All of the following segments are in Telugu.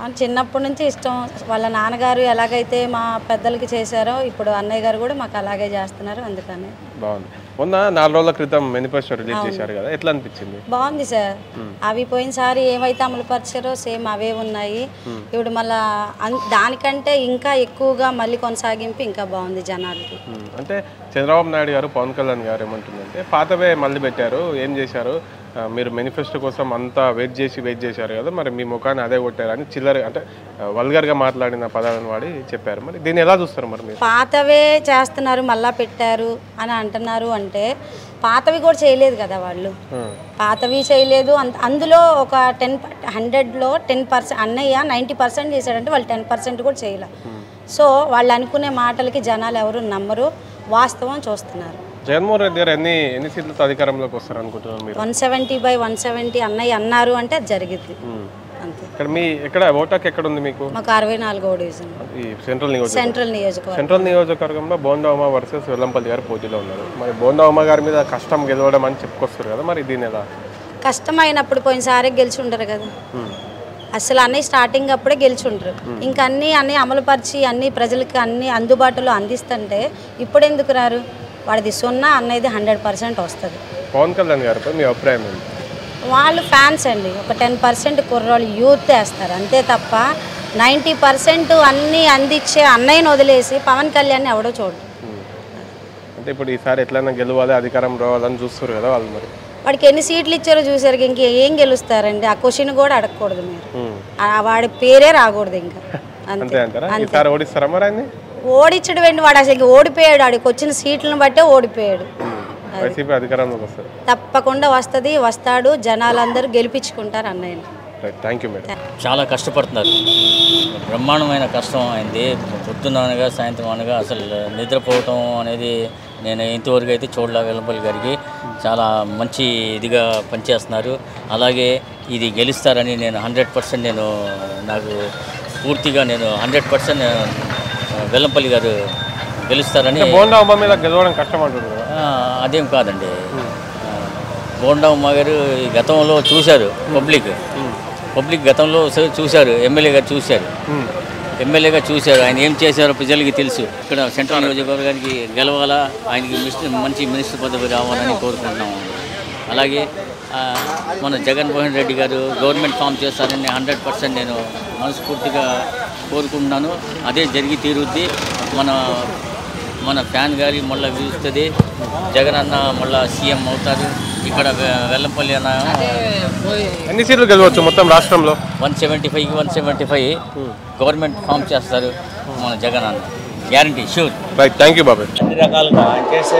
ఆ, చిన్నప్పటి నుంచి ఇష్టం వాళ్ళ నాన్నగారు ఎలాగైతే మా పెద్దలకి చేశారో ఇప్పుడు అన్నయ్య గారు కూడా మాకు అలాగే చేస్తున్నారు అందుకని బాగుంది మొన్న నాలుగు రోజుల క్రితం మేనిఫెస్టో రిలీజ్ చేశారు కదా ఎట్లా అనిపించింది బాగుంది సార్ అవి పోయినసారి ఏవైతే అమలు పరిచారో సేమ్ అవే ఉన్నాయి ఇప్పుడు మళ్ళా అన్- దానికంటే ఇంకా ఎక్కువగా మళ్ళీ కొనసాగింపు ఇంకా బాగుంది జనాలకి ఉమ్, అంటే చంద్రబాబు నాయుడు గారు పవన్ కళ్యాణ్ గారు ఏమంటుందంటే పాతవే మళ్ళీ పెట్టారు ఏం చేశారు ఆ, మీరు మేనిఫెస్టో కోసం అంతా వెయిట్ చేసి వెయిట్ చేశారు కదా మరి మీ ముఖాన్ని అదే కొట్టారు అని చిల్లర అంటే వల్గర్గా మాట్లాడిన పదాలను వాడి చెప్పారు మరి దీన్ని ఎలా చూస్తారు మరి మీరు పాతవే చేస్తున్నారు మళ్ళా పెట్టారు అని అంటున్నారు అంటే పాతవి కూడా చేయలేదు కదా వాళ్ళు ఉమ్, పాతవి చేయలేదు అంత అందులో ఒక టెన్ హండ్రెడ్లో టెన్ పర్సెంట్ అన్నయ్య నైంటీ పర్సెంట్ చేశాడంటే వాళ్ళు టెన్ పర్సెంట్ కూడా చేయలే సో వాళ్ళు అనుకునే మాటలకి జనాలు ఎవరు నమ్మరు వాస్తవం చూస్తున్నారు జగన్మోహన్ రెడ్డి గారు ఎన్ని ఎన్ని సీట్లతో అధికారంలోకి వస్తారు అనుకుంటున్నారు మీరు one seventy by one seventy అన్నయ్య అన్నారు అంటే అది జరిగిద్ది ఉమ్. అంతే ఇక్కడ మీ ఎక్కడ ఓటాక్ ఎక్కడ ఉంది మీకు మాకు అరవై నాలుగో డివిజన్ ఈ సెంట్రల్ నియోజకవర్గం సెంట్రల్ నియోజకవర్గం సెంట్రల్ నియోజకవర్గంలో బోండామ వర్సెస్ వెల్లంపల్లి గారు పోటీలో ఉన్నారు మరి బోండామ గారి మీద కష్టం గెలవడం అని చెప్పుకొస్తారు కదా మరి దీని ఎలా కష్టమైనప్పుడు పోయినసారి గెలిచి ఉండరు కదా అసలు అన్నీ స్టార్టింగ్ అప్పుడే గెలిచి ఉండరు ఇంకా అన్నీ అన్నీ అమలుపరిచి అన్ని ప్రజలకి అన్ని అందుబాటులో అందిస్తుంటే ఇప్పుడు ఎందుకు రారు వాడిది సున్నా అన్నది హండ్రెడ్ పర్సెంట్ వస్తుంది పవన్ కళ్యాణ్ గారిపై మీ అభిప్రాయం ఏంటి వాళ్ళు ఫ్యాన్స్ అండి ఒక టెన్ పర్సెంట్ కుర్రోళ్ళు యూత్ వేస్తారు అంతే తప్ప నైంటీ పర్సెంట్ అన్నీ అందించే అన్నయ్యని వదిలేసి పవన్ కళ్యాణ్ ఎవడో చూడరు ఉమ్. అంటే ఇప్పుడు ఈసారి ఎట్లయినా గెలవాలి అధికారం రావాలని చూస్తారు కదా వాళ్ళు మరి వాడికి ఎన్ని సీట్లు ఇచ్చారో చూసారు ఇంక ఏం గెలుస్తారండి ఆ క్వశ్చన్ కూడా అడగకూడదు మీరు ఉమ్. ఆ వాడి పేరే రాకూడదు ఇంకా అంతే అంతే అంటారా ఈసారి ఓడిస్తారా మరి ఆయన్ని ఓడించడం ఏంటి వాడు అసలు ఇంక ఓడిపోయాడు వాడికి వచ్చిన సీట్లను బట్టే ఓడిపోయాడు వైసీపీ అధికారంలోకి వస్తారు తప్పకుండా వస్తుంది వస్తాడు జనాలందరూ గెలిపించుకుంటారు అన్నయ్యని రైట్ థ్యాంక్ యూ మేడం చాలా కష్టపడుతున్నారు బ్రహ్మాండమైన కష్టం అయింది పొద్దున్న అనగా సాయంత్రం అనగా అసలు నిద్రపోవటం అనేది నేను ఇంతవరకు అయితే చూడలే వెల్లంపల్లి గారికి చాలా మంచి ఇదిగా పనిచేస్తున్నారు అలాగే ఇది గెలుస్తారని నేను హండ్రెడ్ పర్సెంట్ నేను నాకు పూర్తిగా నేను హండ్రెడ్ పర్సెంట్ వెల్లంపల్లి గారు గెలుస్తారని బోండా ఉమ్మ మీద గెలవడం కష్టం అంటుంది కదా ఆ, అదేం కాదండి బోండా ఉమ్మ గారు ఈ గతంలో చూశారు పబ్లిక్ పబ్లిక్ గతంలో స- చూశారు ఎమ్మెల్యే గారు చూశారు ఉమ్. ఎమ్మెల్యేగా చూశారు ఆయన ఏం చేశారో ప్రజలకి తెలుసు ఇక్కడ సెంట్రల్ నియోజకవర్గానికి గెలవాలా ఆయనకి మినిస్టర్ మంచి మినిస్టర్ పదవి రావాలని కోరుకుంటున్నాము అలాగే ఆ, మన జగన్మోహన్ రెడ్డి గారు గవర్నమెంట్ ఫామ్ చేస్తారని హండ్రెడ్ పర్సెంట్ నేను మనస్ఫూర్తిగా కోరుకుంటున్నాను అదే జరిగి తీరుద్ది మన మన ఫ్యాన్ గారి మళ్ళీ వీస్తుంది జగన్ అన్న మళ్ళీ సీఎం అవుతారు ఇక్కడ వె- వెల్లంపల్లి అన్న ఎన్ని సీట్లు గెలవచ్చు మొత్తం రాష్ట్రంలో వన్ సెవెంటీ ఫైవ్కి one seventy five government form చేస్తారు మన జగన్ అన్న guarantee sure right thank you బాబాయ్ అన్ని రకాలుగా ఆయన చేసే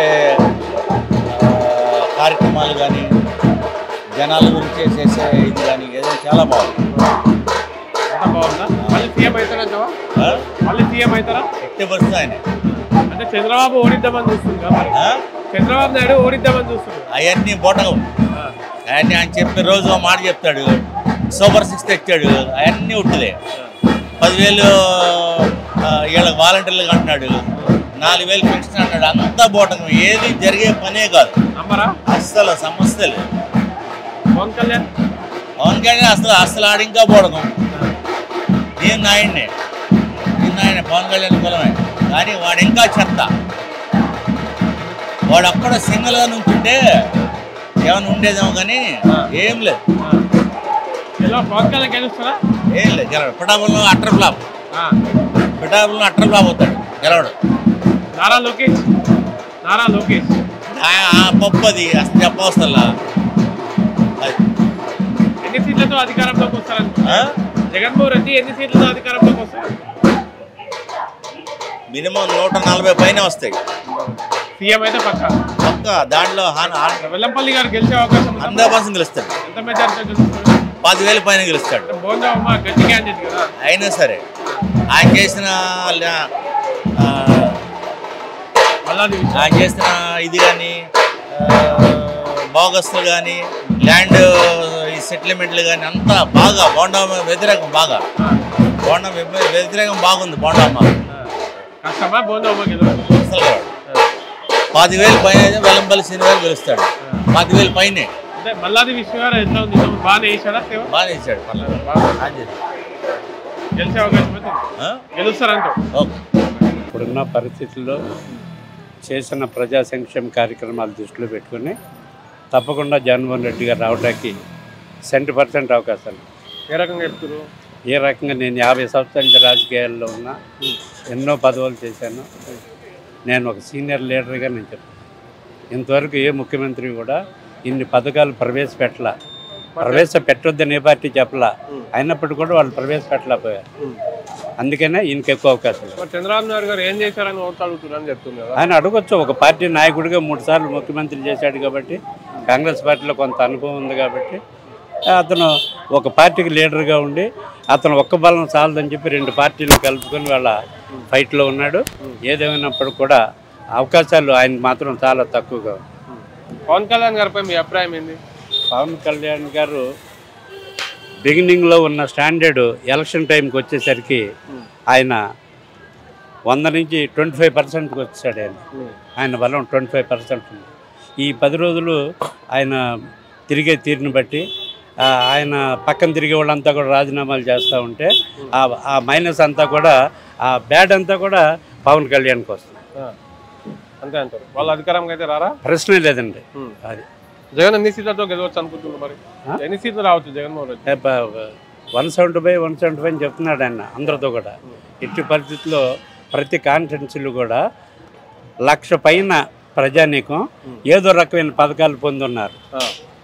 ఆ, కార్యక్రమాలు కానీ జనాల గురించి చేసే ఇది కానీ ఏదో చాలా బాగుంది బాగుందా మళ్ళీ సీఎం అవుతారంటావా ఆ? మళ్ళీ సీఎం అవుతారా ఎట్టి పరిస్థితి ఆయన అంటే చంద్రబాబు ఓడిద్దామని చూస్తుంది మరి ఆ? చంద్రబాబు నాయుడు ఓడిద్దామని చూస్తుంది అవన్నీ బోటకం అవన్నీ ఆయన చెప్పే రోజు ఓ మాట చెప్తాడు సూపర్ సిక్స్ తెచ్చాడు అవన్నీ ఉట్టుదే పదివేలు ఆ, వీళ్ళకి వాలంటీర్లకు అంటున్నాడు నాలుగు వేలు పెన్షన్ అన్నాడు అంతా బోటకం ఏది జరిగే పనే కాదు నమ్మరా అస్సలు సమస్య లేదు పవన్ కళ్యాణ్ పవన్ కళ్యాణ్ అసలు అసలు ఆడ ఇంకా బోడకం నేను నాయన్నే నేను నాయన పవన్ కళ్యాణ్ కులమే కానీ వాడు ఇంకా చెత్త వాడు అక్కడ సింగిల్గా నుంచుంటే ఏమైనా ఉండేదేమో కానీ ఏం లేదు ఎలా పవన్ కళ్యాణ్ గెలుస్తారా ఏం లేదు గెలవడు పిఠాపురంలో అట్టర్ ఫ్లాప్ పిఠాపురంలో అట్టర్ ఫ్లాప్ అవుతాడు గెలవడు నారా లోకేష్ నారా లోకేష్ ఆ- ఆ పప్పు అది అసలు చెప్పవస్తల్లా అది ఎన్ని సీట్లతో అధికారంలోకి వస్తారని ఆ? జగన్మోహన్ రెడ్డి ఎన్ని సీట్లతో అధికారంలోకి వస్తారు మినిమం నూట నలభై పైన వస్తాయి సీఎం అయితే పక్క పక్క దాంట్లో హాన్- హాన్- వెల్లంపల్లి గారు గెలిచే అవకాశం ఉందా? హండ్రెడ్ పర్సెంట్ గెలుస్తాడు ఎంత మెజారిటీ గెలుస్తారు పదివేల పైన గెలుస్తాడు బోందా ఉమ్మ గట్టి క్యాండిడేట్ కదా అయినా సరే ఆయన చేసిన ల- ఆ, మళ్ళా ఆయన చేసిన ఇది కానీ బోగస్తులు కానీ ల్యాండ్ ఈ సెటిల్మెంట్లు కానీ అంతా బాగా బోండా వ్యతిరేకం బాగా బోండా వ్య- వ్యతిరేకం బాగుంది బోండమ్మ కష్టమా బోందా ఉమ్మ గెలవాలి అసలు కాదు. పదివేలు పైన అయితే వెల్లంపల్లి శనివారం గెలుస్తాడు పదివేలు పైనే అంటే మల్లాది విష్ణు గారు ఎట్లా ఉంది బాగానే వేసాడా సేవ బాగా ఇచ్చాడు పర్లేదు. బాగా. బాగా చేశాడు. గెలిచే అవకాశం అయితే ఉంది. ఆ? గెలుస్తారంటావు ఓకే ఇప్పుడున్న పరిస్థితుల్లో చేసిన ప్రజా సంక్షేమ కార్యక్రమాలు దృష్టిలో పెట్టుకుని తప్పకుండా జగన్మోహన్ రెడ్డి గారు రావడానికి సెంట్ పర్సెంట్ అవకాశాలు ఏ రకంగా చెప్తున్నారు ఏ రకంగా నేను యాభై సంవత్సరాల నుంచి రాజకీయాల్లో ఉన్నా ఎన్నో పదవులు చేశాను నేను ఒక సీనియర్ లీడర్గా నేను చెప్తాను ఇంతవరకు ఏ ముఖ్యమంత్రి కూడా ఇన్ని పథకాలు ప్రవేశపెట్టలా ప్రవేశపెట్టొద్దని ఏ పార్టీ చెప్పలా అయినప్పటికీ కూడా వాళ్ళు ప్రవేశపెట్టలేకపోయారు అందుకనే ఈయనకి ఎక్కువ అవకాశం మరి చంద్రబాబు నాయుడు గారు ఏం చేశారని ఓట్లు అడుగుతున్నారని చెప్తుంది కదా ఆయన అడగొచ్చు ఒక పార్టీ నాయకుడిగా మూడు సార్లు ముఖ్యమంత్రి చేశాడు కాబట్టి కాంగ్రెస్ పార్టీలో కొంత అనుభవం ఉంది కాబట్టి అతను ఒక పార్టీకి లీడర్గా ఉండి అతను ఒక్క బలం చాలదని చెప్పి రెండు పార్టీలు కలుపుకొని వాళ్ళ ఫైట్లో ఉన్నాడు ఏదేమైనప్పుడు కూడా అవకాశాలు ఆయన మాత్రం చాలా తక్కువగా ఉన్నాయి. పవన్ కళ్యాణ్ గారిపై మీ అభిప్రాయం ఏంది పవన్ కళ్యాణ్ గారు బిగినింగ్లో ఉన్న స్టాండర్డ్ ఎలక్షన్ టైంకి వచ్చేసరికి ఆయన వంద నుంచి ట్వంటీ ఫైవ్ పర్సెంట్కి వచ్చాడు ఆయన ఆయన బలం ట్వంటీ ఫైవ్ పర్సెంట్ ఉంది ఈ పది రోజులు ఆయన తిరిగే తీరుని బట్టి ఆ, ఆయన పక్కన తిరిగే వాళ్ళంతా కూడా రాజీనామాలు చేస్తూ ఉంటే ఆ ఆ మైనస్ అంతా కూడా ఆ బ్యాడ్ అంతా కూడా పవన్ కళ్యాణ్కి వస్తుంది ఆ. అంతే అంటారు వాళ్ళు అధికారంగా అయితే రారా ప్రశ్నే లేదండి ఉమ్. అది జగన్ ఎన్ని సీట్లతో గెలవచ్చు అనుకుంటున్నారు మరి ఆ? ఎన్ని సీట్లు రావచ్చు Jaganmohan Reddy one seventy five one seventy five అని చెప్తున్నాడు ఆయన అందరితో కూడా ఎట్టి పరిస్థితుల్లో ప్రతి కాన్స్టిట్యున్సీలు కూడా లక్ష పైన ప్రజానీకం ఏదో రకమైన పథకాలు పొందున్నారు ఆ.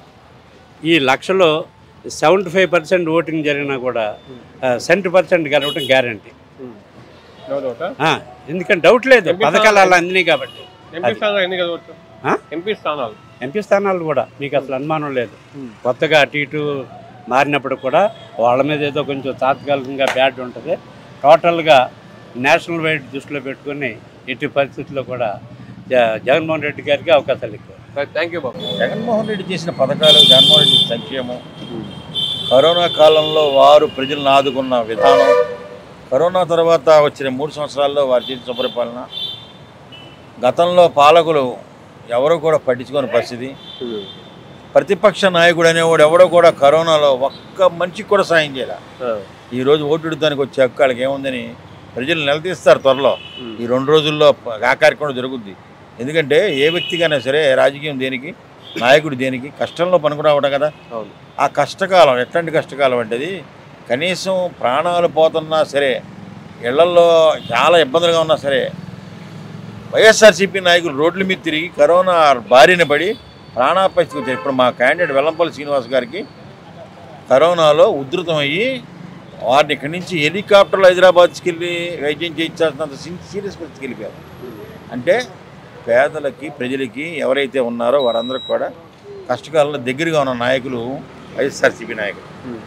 ఈ లక్షలో సెవెంటీ ఫైవ్ పర్సెంట్ ఓటింగ్ జరిగినా కూడా సెవెంటీ పర్సెంట్ గెలవటం గ్యారంటీ ఉమ్. No doubt ఆ? ఎందుకంటే డౌట్ లేదు ఎంపీ పథకాలు అలా అందినాయి కాబట్టి ఎంపీ స్థానాలు ఎన్ని గెలవచ్చు ఆ? ఎంపీ స్థానాలు ఎంపీ స్థానాలు కూడా మీకు అసలు అనుమానం లేదు కొత్తగా అటు ఇటు మారినప్పుడు కూడా వాళ్ళ మీద ఏదో కొంచెం తాత్కాలికంగా బ్యాడ్ ఉంటుంది టోటల్గా నేషనల్ వైడ్ దృష్టిలో పెట్టుకుని ఎట్టి పరిస్థితుల్లో కూడా జ- జగన్మోహన్ రెడ్డి గారికి అవకాశాలు ఎక్కువ థ్యాంక్ యూ బాబు జగన్మోహన్ రెడ్డి చేసిన పథకాలు జగన్మోహన్ రెడ్డి సంక్షేమం కరోనా కాలంలో వారు ప్రజలను ఆదుకున్న విధానం కరోనా తర్వాత వచ్చిన మూడు సంవత్సరాల్లో వారు చేసిన సుపరిపాలన గతంలో పాలకులు ఎవరు కూడా పట్టించుకోని పరిస్థితి ప్రతిపక్ష నాయకుడు అనేవాడు ఎవడో కూడా కరోనాలో ఒక్క మనిషికి కూడా సాయం చేయాలి ఈరోజు ఓటుడటానికి వచ్చే హక్కు వాళ్ళకి ఏముందని ప్రజలు నిలదీస్తారు త్వరలో ఈ రెండు రోజుల్లో ప- ఆ కార్యక్రమం జరుగుద్ది ఎందుకంటే ఏ వ్యక్తికైనా సరే రాజకీయం దేనికి నాయకుడు దేనికి కష్టంలో పనికిరావడం కదా అవును ఆ కష్టకాలం ఎట్లాంటి కష్టకాలం అంటే అది కనీసం ప్రాణాలు పోతున్నా సరే ఇళ్లలో చాలా ఇబ్బందులుగా ఉన్నా సరే వైఎస్ఆర్సీపీ నాయకులు రోడ్ల మీద తిరిగి కరోనా బారిన పడి ప్రాణాపరిస్థితికి వచ్చారు ఇప్పుడు మా క్యాండిడేట్ వెల్లంపల్లి శ్రీనివాస్ గారికి కరోనాలో ఉధృతమయ్యి వారిని ఇక్కడి నుంచి హెలికాప్టర్లో హైదరాబాద్ తీసుకెళ్ళి వైద్యం చేయించాల్సినంత సీరియస్ పరిస్థితికి వెళ్ళిపోయారు అంటే పేదలకి ప్రజలకి ఎవరైతే ఉన్నారో వారందరికి కూడా కష్టకాలంలో దగ్గరగా ఉన్న నాయకులు వైఎస్ఆర్సీపీ నాయకులు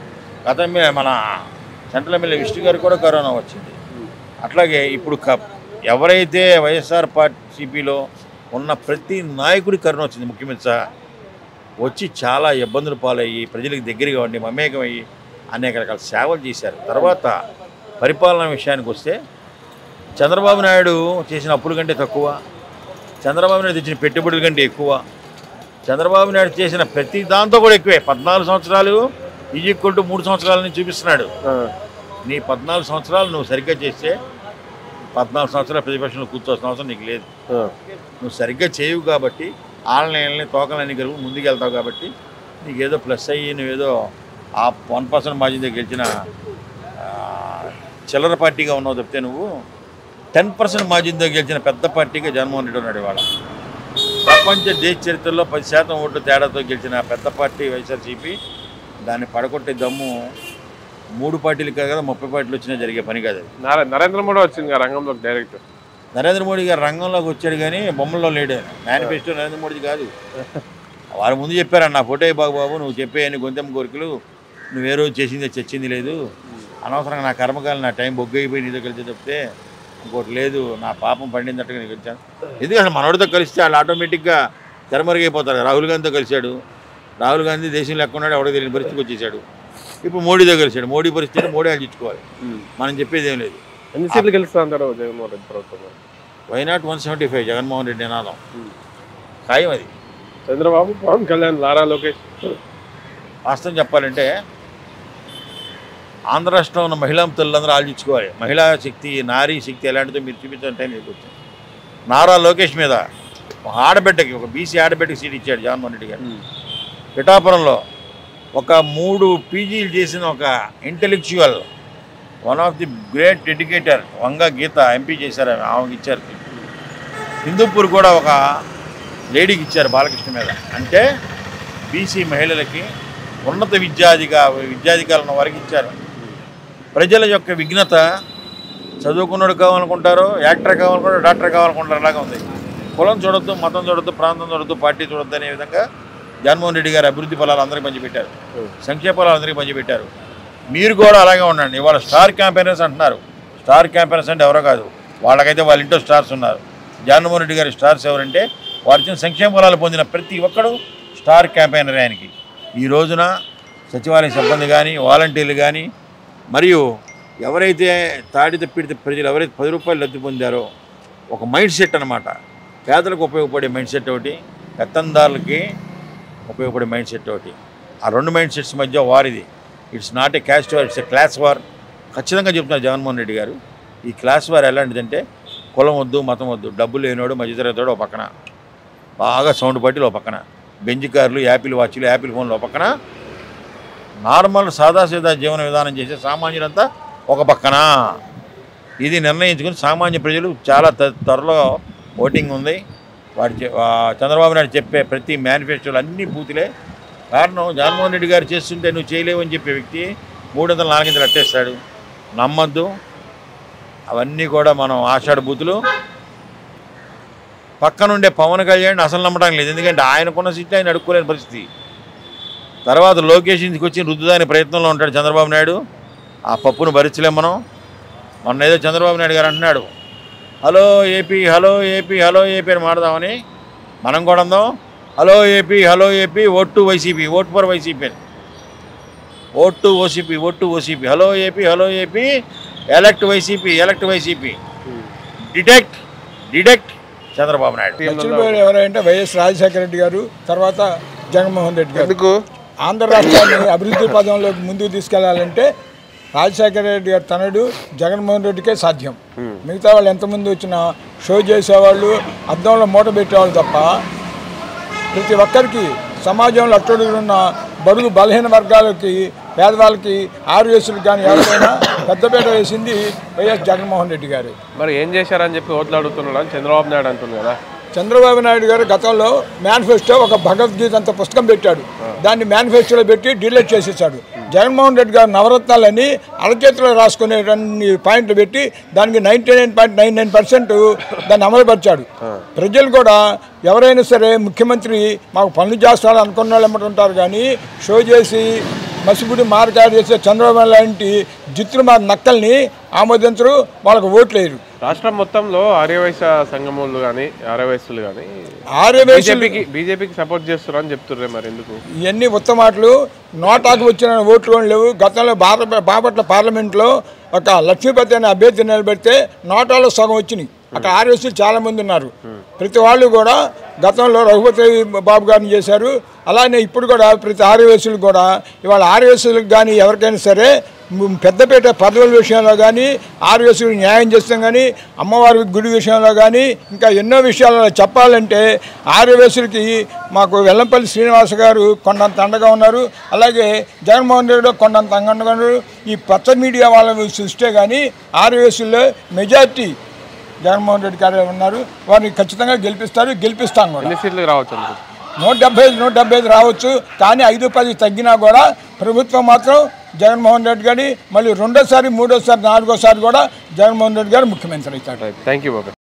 గతంలో మన సెంట్రల్ ఎమ్మెల్యే విష్ణు గారు కూడా కరోనా వచ్చింది అట్లాగే ఇప్పుడు క ఎవరైతే వైఎస్ఆర్ పార్టీ సిపిలో ఉన్న ప్రతి నాయకుడి కరోనా వచ్చింది ముఖ్యమంత్రి సహా వచ్చి చాలా ఇబ్బందులు పాలయ్యి ప్రజలకు దగ్గరగా ఉండి మమేకమయ్యి అనేక రకాల సేవలు చేశారు తర్వాత పరిపాలన విషయానికి వస్తే చంద్రబాబు నాయుడు చేసిన అప్పుల కంటే తక్కువ చంద్రబాబు నాయుడు తెచ్చిన పెట్టుబడుల కంటే ఎక్కువ చంద్రబాబు నాయుడు చేసిన ప్రతి దాంతో కూడా ఎక్కువే పద్నాలుగు సంవత్సరాలు ఈజిక్వల్ టు మూడు సంవత్సరాలని చూపిస్తున్నాడు నీ పద్నాలుగు సంవత్సరాలు నువ్వు సరిగ్గా చేస్తే పద్నాలుగు సంవత్సరాల ప్రతిపక్షంలో కూర్చోవాల్సిన అవసరం నీకు లేదు నువ్వు సరిగ్గా చేయవు కాబట్టి ఆన్లైన్లని తోకలన్నీ కలుగు ముందుకు వెళ్తావు కాబట్టి నీకు ఏదో ప్లస్ అయ్యి నువ్వేదో ఆ వన్ పర్సెంట్ మార్జిన్తో గెలిచిన ఆ, చిల్లర పార్టీగా ఉన్నావు తప్పితే నువ్వు టెన్ పర్సెంట్ మార్జిన్తో గెలిచిన పెద్ద పార్టీగా జగన్మోహన్ రెడ్డి ఉన్నాడు ఇవాళ ప్రపంచ దేశ చరిత్రలో పది శాతం ఓట్లు తేడాతో గెలిచిన పెద్ద పార్టీ వైఎస్ఆర్సీపీ దాన్ని పడగొట్టే దమ్ము మూడు పార్టీలు కాదు కదా ముప్పై పార్టీలు వచ్చినా జరిగే పని కాదు అది నరే- నరేంద్ర మోడీ వచ్చింది కదా రంగంలోకి డైరెక్ట్ నరేంద్ర మోడీ గారు రంగంలోకి వచ్చాడు కానీ బొమ్మల్లో లేడు మేనిఫెస్టో నరేంద్ర మోడీ కాదు వారు ముందు చెప్పారు నా ఫోటో బాబు బాబు నువ్వు చెప్పే అన్ని గొంతెమ్మ కోరికలు నువ్వు ఏ రోజు చేసింది చచ్చింది లేదు అనవసరంగా నా కర్మకాలం నా టైం బొగ్గైపోయి నీతో కలిసి చెప్తే ఇంకోటి లేదు నా పాపం పండినట్టుగా నీకు వచ్చాను ఎందుకంటే అసలు మనోడితో కలిస్తే వాళ్ళు ఆటోమేటిక్గా తెరమరుగైపోతారు రాహుల్ గాంధీతో కలిశాడు రాహుల్ గాంధీ దేశంలో ఎక్కడున్నాడు ఎవడో తెలియని పరిస్థితికి వచ్చేసాడు ఇప్పుడు మోడీతో కలిశాడు మోడీ పరిస్థితి మోడీ ఆలోచించుకోవాలి మనం చెప్పేది ఏం లేదు ఎన్ని సీట్లు గెలుస్తా అంటారు జగన్మోహన్ రెడ్డి ప్రభుత్వం why not one seventy five Jaganmohan Reddy నినాదం ఖాయం అది చంద్రబాబు పవన్ కళ్యాణ్ లారా లోకేష్ వాస్తవం చెప్పాలంటే ఆంధ్ర రాష్ట్రంలో ఉన్న మహిళా తల్లులందరూ ఆలోచించుకోవాలి మహిళా శక్తి నారీ శక్తి ఎలాంటిదో మీరు చూపించడం టైం మీకు వచ్చింది నారా లోకేష్ మీద ఒక ఆడబిడ్డకి ఒక బీసీ ఆడబిడ్డకి సీట్ ఇచ్చాడు జగన్మోహన్ రెడ్డి గారు పిఠాపురంలో ఒక మూడు పీజీలు చేసిన ఒక intellectual one of the great educator Vanga Geetha MP చేశారు ఆమె ఆమెకి ఇచ్చారు హిందూపూర్ కూడా ఒక లేడీకి ఇచ్చారు బాలకృష్ణ మీద అంటే బీసీ మహిళలకి ఉన్నత విద్యాధిక విద్యాధికారులు ఉన్న వారికి ఇచ్చారు ప్రజల యొక్క విఘ్నత చదువుకున్నాడు కావాలనుకుంటారు యాక్టర్ కావాలనుకుంటారు డాక్టర్ కావాలనుకుంటారు అలాగా ఉంది కులం చూడొద్దు మతం చూడొద్దు ప్రాంతం చూడొద్దు పార్టీ చూడొద్దు అనే విధంగా జగన్మోహన్ రెడ్డి గారు అభివృద్ధి ఫలాలు అందరికీ పంచిపెట్టారు సంక్షేమ ఫలాలు అందరికీ పంచిపెట్టారు మీరు కూడా అలాగే ఉండండి ఇవాళ స్టార్ క్యాంపెయినర్స్ అంటున్నారు స్టార్ క్యాంపెయినర్స్ అంటే ఎవరో కాదు వాళ్ళకైతే వాళ్ళ ఇంట్లో స్టార్స్ ఉన్నారు జగన్మోహన్ రెడ్డి గారి స్టార్స్ ఎవరంటే వారి ఇచ్చిన సంక్షేమ ఫలాలు పొందిన ప్రతి ఒక్కడు స్టార్ క్యాంపెయినర్ ఆయనకి ఈ రోజున సచివాలయ సిబ్బంది కానీ వాలంటీర్లు కానీ మరియు ఎవరైతే తాడిత పీడిత ప్రజలు ఎవరైతే పది రూపాయలు లబ్ధి పొందారో ఒక మైండ్ సెట్ అనమాట పేదలకు ఉపయోగపడే మైండ్ సెట్ ఒకటి పెత్తందారులకి ఉపయోగపడే మైండ్ సెట్ ఒకటి ఆ రెండు మైండ్ సెట్స్ మధ్య వారిది it's not a caste war it's a class war ఖచ్చితంగా చెప్తున్నారు జగన్మోహన్ రెడ్డి గారు ఈ క్లాస్ వార్ ఎలాంటిదంటే కులం వద్దు మతం వద్దు డబ్బులు లేనివాడు మధ్యతరగతివాడు ఒక పక్కన బాగా సౌండ్ పట్టిలు ఒక పక్కన బెంజ్ కార్లు యాపిల్ వాచ్లు యాపిల్ ఫోన్లు ఒక పక్కన నార్మల్ సాదాసీదా జీవన విధానం చేసే సామాన్యులంతా ఒక పక్కన ఇది నిర్ణయించుకుని సామాన్య ప్రజలు చాలా త- త్వరలో ఓటింగ్ ఉంది వాడి చె- ఆ, చంద్రబాబు నాయుడు చెప్పే ప్రతి మేనిఫెస్టోలు అన్నీ బూతులే కారణం జగన్మోహన్ రెడ్డి గారు చేస్తుంటే నువ్వు చేయలేవు అని చెప్పే వ్యక్తి మూడు వందల నాలుగింతలు అట్టేస్తాడు నమ్మద్దు అవన్నీ కూడా మనం ఆషాఢ బూతులు పక్కనుండే పవన్ కళ్యాణ్ అసలు నమ్మడం లేదు ఎందుకంటే ఆయనకున్న సీట్లు ఆయన అడుక్కోలేని పరిస్థితి తర్వాత లోకేష్ ఇంటికి వచ్చి రుద్దుదాని ప్రయత్నంలో ఉంటాడు చంద్రబాబు నాయుడు ఆ పప్పును భరించలేం మనం మొన్న ఏదో చంద్రబాబు నాయుడు గారు అంటున్నాడు hello AP hello AP hello AP అని మాడదామని మనం కూడా అందాం hello AP hello AP vote to YCP vote for YCP అని vote to OCP vote to OCP hello AP hello AP elect YCP elect YCP detect detect Chandrababu Naidu చచ్చిపోయారు ఎవరంటే వైఎస్ రాజశేఖర రెడ్డి గారు తర్వాత జగన్మోహన్ రెడ్డి గారు ఎందుకు ఆంధ్ర రాష్ట్రాన్ని అభివృద్ధి పదంలోకి ముందుకు తీసుకెళ్లాలంటే రాజశేఖర రెడ్డి గారు తనడు జగన్మోహన్ రెడ్డికే సాధ్యం మిగతా వాళ్ళు ఎంతమంది వచ్చినా షో చేసేవాళ్ళు అద్దంలో మూట పెట్టేవాళ్ళు తప్ప ప్రతి ఒక్కరికి సమాజంలో అట్టడుగున్న బడుగు బలహీన వర్గాలకి పేదవాళ్ళకి ఆర్యసులకు కానీ ఎవరైనా పెద్దపేట వేసింది వైఎస్ జగన్మోహన్ రెడ్డి గారు మరి ఏం చేశారని చెప్పి ఓట్లు అడుగుతున్నాడు అని చంద్రబాబు నాయుడు అంటుంది కదా చంద్రబాబు నాయుడు గారు గతంలో మేనిఫెస్టో ఒక భగవద్గీత అంత పుస్తకం పెట్టాడు దాన్ని మేనిఫెస్టోలో పెట్టి డిలీట్ చేసేసాడు జగన్మోహన్ రెడ్డి గారు నవరత్నాలని అరచేతిలో రాసుకునే అన్ని పాయింట్లు పెట్టి దానికి ninety nine point nine nine percent దాన్ని అమలుపరిచాడు ప్రజలు కూడా ఎవరైనా సరే ముఖ్యమంత్రి మాకు పనులు చేస్తాడు అనుకున్న వాళ్ళు ఎమ్మటుంటారు కానీ షో చేసి మసిగుడి మార్గాడు చేసే చంద్రబాబు లాంటి జిత్తులు మా నక్కల్ని ఆమోదించరు వాళ్ళకు ఓట్లేరు రాష్ట్రం మొత్తంలో ఆర్యవైశ్య సంఘములు కానీ ఆర్యవైశ్యులు కానీ ఆర్యవేశులు బీజేపీకి బీజేపీకి సపోర్ట్ చేస్తున్నారు అని చెప్తుర్రే మరి ఎందుకు ఇవన్నీ ఉత్తమాటలు నోటాకు వచ్చిన ఓట్లు కూడా లేవు గతంలో భారత బాపట్ల పార్లమెంట్లో ఒక లక్ష్మీపతి అనే అభ్యర్థి నిలబెడితే నోటాలో సగం వచ్చినాయి అక్కడ ఆర్ఎస్సీలు చాలా మంది ఉన్నారు ప్రతి వాళ్ళు కూడా గతంలో రఘుపతి బాబు గారిని చేశారు అలానే ఇప్పుడు కూడా ప్రతి ఆర్యవేసులు కూడా ఇవాళ ఆర్యవేసులకు కానీ ఎవరికైనా సరే ము- పెద్దపేట పదవుల విషయంలో కానీ ఆర్యవేసులకు న్యాయం చేస్తాం కానీ అమ్మవారి గుడి విషయంలో కానీ ఇంకా ఎన్నో విషయాలలో చెప్పాలంటే ఆర్యవేసులకి మాకు వెల్లంపల్లి శ్రీనివాస గారు కొండంత అండగా ఉన్నారు అలాగే జగన్మోహన్ రెడ్డి కూడా కొండంత అండగా ఉన్నారు ఈ పచ్చ మీడియా వాళ్ళని చూస్తే కానీ ఆర్యవేసుల్లో మెజార్టీ జగన్మోహన్ రెడ్డి గారు ఉన్నారు వారిని ఖచ్చితంగా గెలిపిస్తారు గెలిపిస్తాం కూడా ఎన్ని సీట్లు రావచ్చు అనుకుంటున్నారు నూట డెబ్బై ఐదు నూట డెబ్బై ఐదు రావచ్చు కానీ ఐదు పది తగ్గినా కూడా ప్రభుత్వం మాత్రం జగన్మోహన్ రెడ్డి గారి మళ్ళీ రెండోసారి మూడోసారి నాలుగోసారి కూడా జగన్మోహన్ రెడ్డి గారు ముఖ్యమంత్రి అవుతాడు థ్యాంక్ యూ బాబాయ్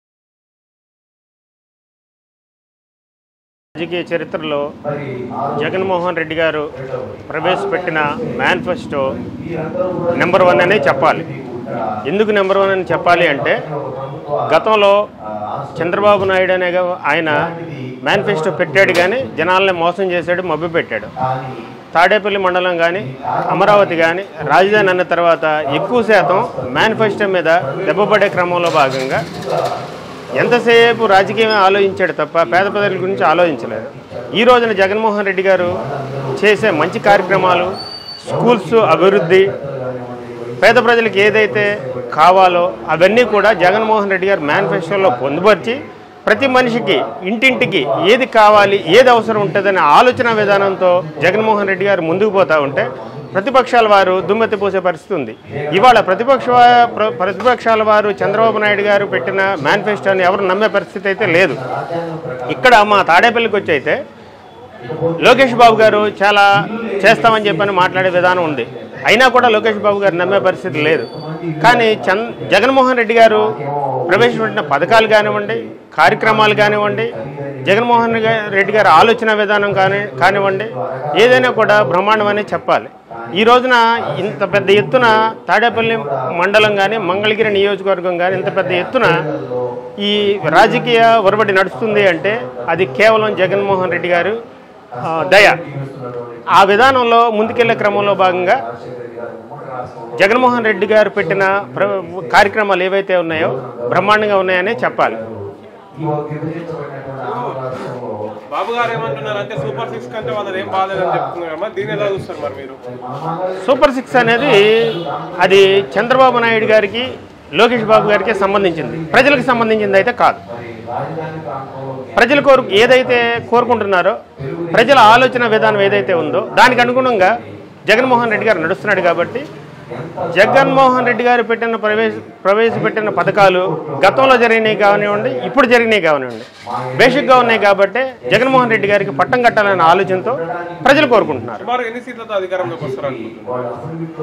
రాజకీయ చరిత్రలో జగన్మోహన్ రెడ్డి గారు ప్రవేశపెట్టిన మేనిఫెస్టో నెంబర్ వన్ అనే చెప్పాలి ఎందుకు నెంబర్ వన్ అని చెప్పాలి అంటే గతంలో చంద్రబాబు నాయుడు అనే గా- ఆయన మేనిఫెస్టో పెట్టాడు కానీ జనాల్ని మోసం చేశాడు మభ్య పెట్టాడు తాడేపల్లి మండలం కానీ అమరావతి కానీ రాజధాని అన్న తర్వాత ఎక్కువ శాతం మేనిఫెస్టో మీద దెబ్బపడే క్రమంలో భాగంగా ఎంతసేపు రాజకీయం ఆలోచించాడు తప్ప పేద ప్రజల గురించి ఆలోచించలేదు ఈ రోజున జగన్మోహన్ రెడ్డి గారు చేసే మంచి కార్యక్రమాలు స్కూల్స్ అభివృద్ధి పేద ప్రజలకు ఏదైతే కావాలో అవన్నీ కూడా జగన్మోహన్ రెడ్డి గారు మేనిఫెస్టోలో పొందుపరిచి ప్రతి మనిషికి ఇంటింటికి ఏది కావాలి ఏది అవసరం ఉంటుందనే ఆలోచన విధానంతో జగన్మోహన్ రెడ్డి గారు ముందుకు పోతా ఉంటే ప్రతిపక్షాల వారు దుమ్మెత్తి పోసే పరిస్థితి ఉంది ఇవాళ ప్రతిపక్ష వా- ప్ర- ప్రతిపక్షాల వారు చంద్రబాబు నాయుడు గారు పెట్టిన మేనిఫెస్టోని ఎవరు నమ్మే పరిస్థితి అయితే లేదు ఇక్కడ మా తాడేపల్లికి వచ్చి అయితే లోకేష్ బాబు గారు చాలా చేస్తామని చెప్పని మాట్లాడే విధానం ఉంది అయినా కూడా లోకేష్ బాబు గారు నమ్మే పరిస్థితి లేదు కానీ చంద్ జగన్మోహన్ రెడ్డి గారు ప్రవేశపెట్టిన పథకాలు కానివ్వండి కార్యక్రమాలు కానివ్వండి జగన్మోహన్ గా- రెడ్డి గారి ఆలోచన విధానం కాని కానివ్వండి ఏదైనా కూడా బ్రహ్మాండమని చెప్పాలి ఈ రోజున ఇంత పెద్ద ఎత్తున తాడేపల్లి మండలం కానీ మంగళగిరి నియోజకవర్గం కానీ ఇంత పెద్ద ఎత్తున ఈ రాజకీయ ఒరబడి నడుస్తుంది అంటే అది కేవలం జగన్మోహన్ రెడ్డి గారు ఆ, దయ ఆ విధానంలో ముందుకెళ్లే క్రమంలో భాగంగా జగన్మోహన్ రెడ్డి గారు పెట్టిన ప్ర- కార్యక్రమాలు ఏవైతే ఉన్నాయో బ్రహ్మాండంగా ఉన్నాయని చెప్పాలి బాబు గారు ఏమంటున్నారు అంటే సూపర్ సిక్స్ కంటే వాళ్ళది ఏం బాగాలేదని చెప్తున్నారు కదా దీన్ని ఎలా చూస్తారు మరి మీరు సూపర్ సిక్స్ అనేది అది చంద్రబాబు నాయుడు గారికి లోకేష్ బాబు గారికి సంబంధించింది ప్రజలకు సంబంధించింది అయితే కాదు ప్రజలు కోరు ఏదైతే కోరుకుంటున్నారో ప్రజల ఆలోచన విధానం ఏదైతే ఉందో దానికి అనుగుణంగా జగన్మోహన్ రెడ్డి గారు నడుస్తున్నాడు కాబట్టి జగన్మోహన్ రెడ్డి గారు పెట్టిన ప్రవేశ ప్రవేశపెట్టిన పథకాలు గతంలో జరిగినాయి కానివ్వండి ఇప్పుడు జరిగినాయి కానివ్వండి బేసిక్గా ఉన్నాయి కాబట్టి జగన్మోహన్ రెడ్డి గారికి పట్టం కట్టాలనే ఆలోచనతో ప్రజలు కోరుకుంటున్నారు సుమారు ఎన్ని సీట్లతో అధికారంలోకి వస్తారు అనుకుంటున్నారు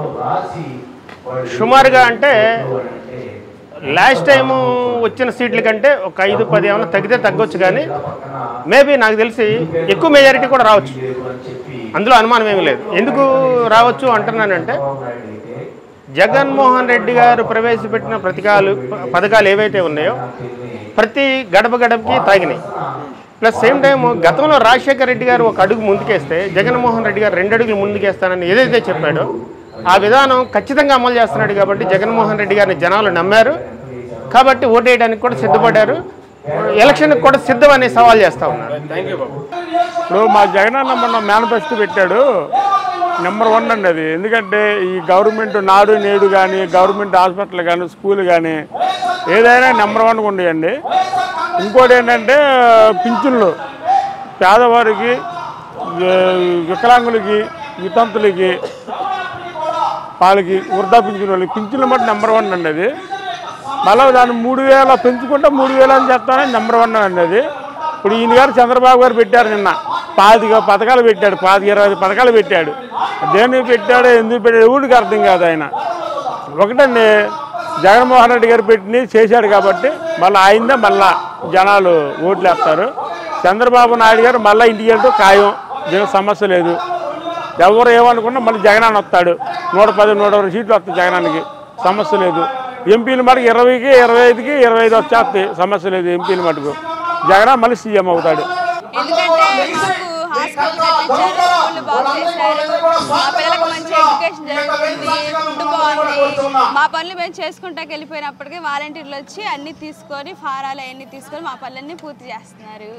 సుమారుగా అంటే లాస్ట్ టైం వచ్చిన సీట్ల కంటే ఒక ఐదు పది ఏమైనా తగ్గితే తగ్గొచ్చు కానీ మేబీ నాకు తెలిసి ఎక్కువ మెజారిటీ కూడా రావచ్చు అందులో అనుమానం ఏమీ లేదు ఎందుకు రావచ్చు అంటున్నానంటే జగన్మోహన్ రెడ్డి గారు ప్రవేశపెట్టిన పథకాలు పథకాలు ఏవైతే ఉన్నాయో ప్రతి గడప గడపకి తాగినాయి ప్లస్ సేమ్ టైం గతంలో రాజశేఖర రెడ్డి గారు ఒక అడుగు ముందుకేస్తే జగన్మోహన్ రెడ్డి గారు రెండు అడుగులు ముందుకేస్తానని ఏదైతే చెప్పాడో ఆ విధానం ఖచ్చితంగా అమలు చేస్తున్నాడు కాబట్టి జగన్మోహన్ రెడ్డి గారిని జనాలు నమ్మారు కాబట్టి ఓటేయడానికి కూడా సిద్ధపడ్డారు ఎలక్షన్కి కూడా సిద్ధమని సవాల్ చేస్తా ఉన్నారు థ్యాంక్ యూ బాబు ఇప్పుడు మా జగనన్న మొన్న మేనిఫెస్టో పెట్టాడు నెంబర్ వన్ అండి అది ఎందుకంటే ఈ గవర్నమెంట్ నాడు నేడు కానీ గవర్నమెంట్ హాస్పిటల్ కానీ స్కూల్ కానీ ఏదైనా నెంబర్ వన్గా ఉండేయండి ఇంకోటి ఏంటంటే పింఛన్లు పేదవారికి ఏ, వికలాంగులకి వితంతులకి వాళ్ళకి వృద్ధా పింఛన్ వాళ్ళకి పింఛన్లు మటు నెంబర్ వన్ అండి అది మళ్ళీ దాన్ని మూడు వేల పెంచుకుంటే మూడు వేలు అని చెప్తానని నెంబర్ వన్ అండి అది ఇప్పుడు ఈయన గారు చంద్రబాబు గారు పెట్టారు నిన్న పాతిక పథకాలు పెట్టాడు పాతిక ఇరవై ఐదు పథకాలు పెట్టాడు దేనికి పెట్టాడో ఎందుకు పెట్టాడు ఊరికి అర్థం కాదు ఆయన ఒకటండి జగన్మోహన్ రెడ్డి గారు పెట్టి చేశాడు కాబట్టి మళ్ళీ ఆయనదే మళ్ళా జనాలు ఓట్లు వేస్తారు చంద్రబాబు నాయుడు గారు మళ్ళీ ఇంటికి వెళ్తూ ఖాయం దీనికి సమస్య లేదు ఎవరు ఏమనుకున్నా మళ్ళీ జగనాన్ని వస్తాడు నూట పది నూట ఇరవై సీట్లు వస్తాయి జగనానికి సమస్య లేదు ఎంపీల మటుకు ఇరవైకి ఇరవై ఐదుకి ఇరవై ఐదు వచ్చేస్తాయి సమస్య లేదు ఎంపీల మటుకు జగన్ మళ్ళీ సీఎం అవుతాడు ఎందుకంటే మాకు హాస్పిటల్ కట్టించారు స్కూళ్ళు బాగు చేశారు మా పిల్లలకు మంచి ఎడ్యుకేషన్ జరుగుతుంది ఫుడ్ బాగుంది మా పనులు మేము చేసుకుంటాకి వెళ్ళిపోయినప్పటికీ వాలంటీర్లు వచ్చి అన్ని తీసుకొని ఫారాలు అవన్నీ తీసుకొని మా పనులన్నీ పూర్తి చేస్తున్నారు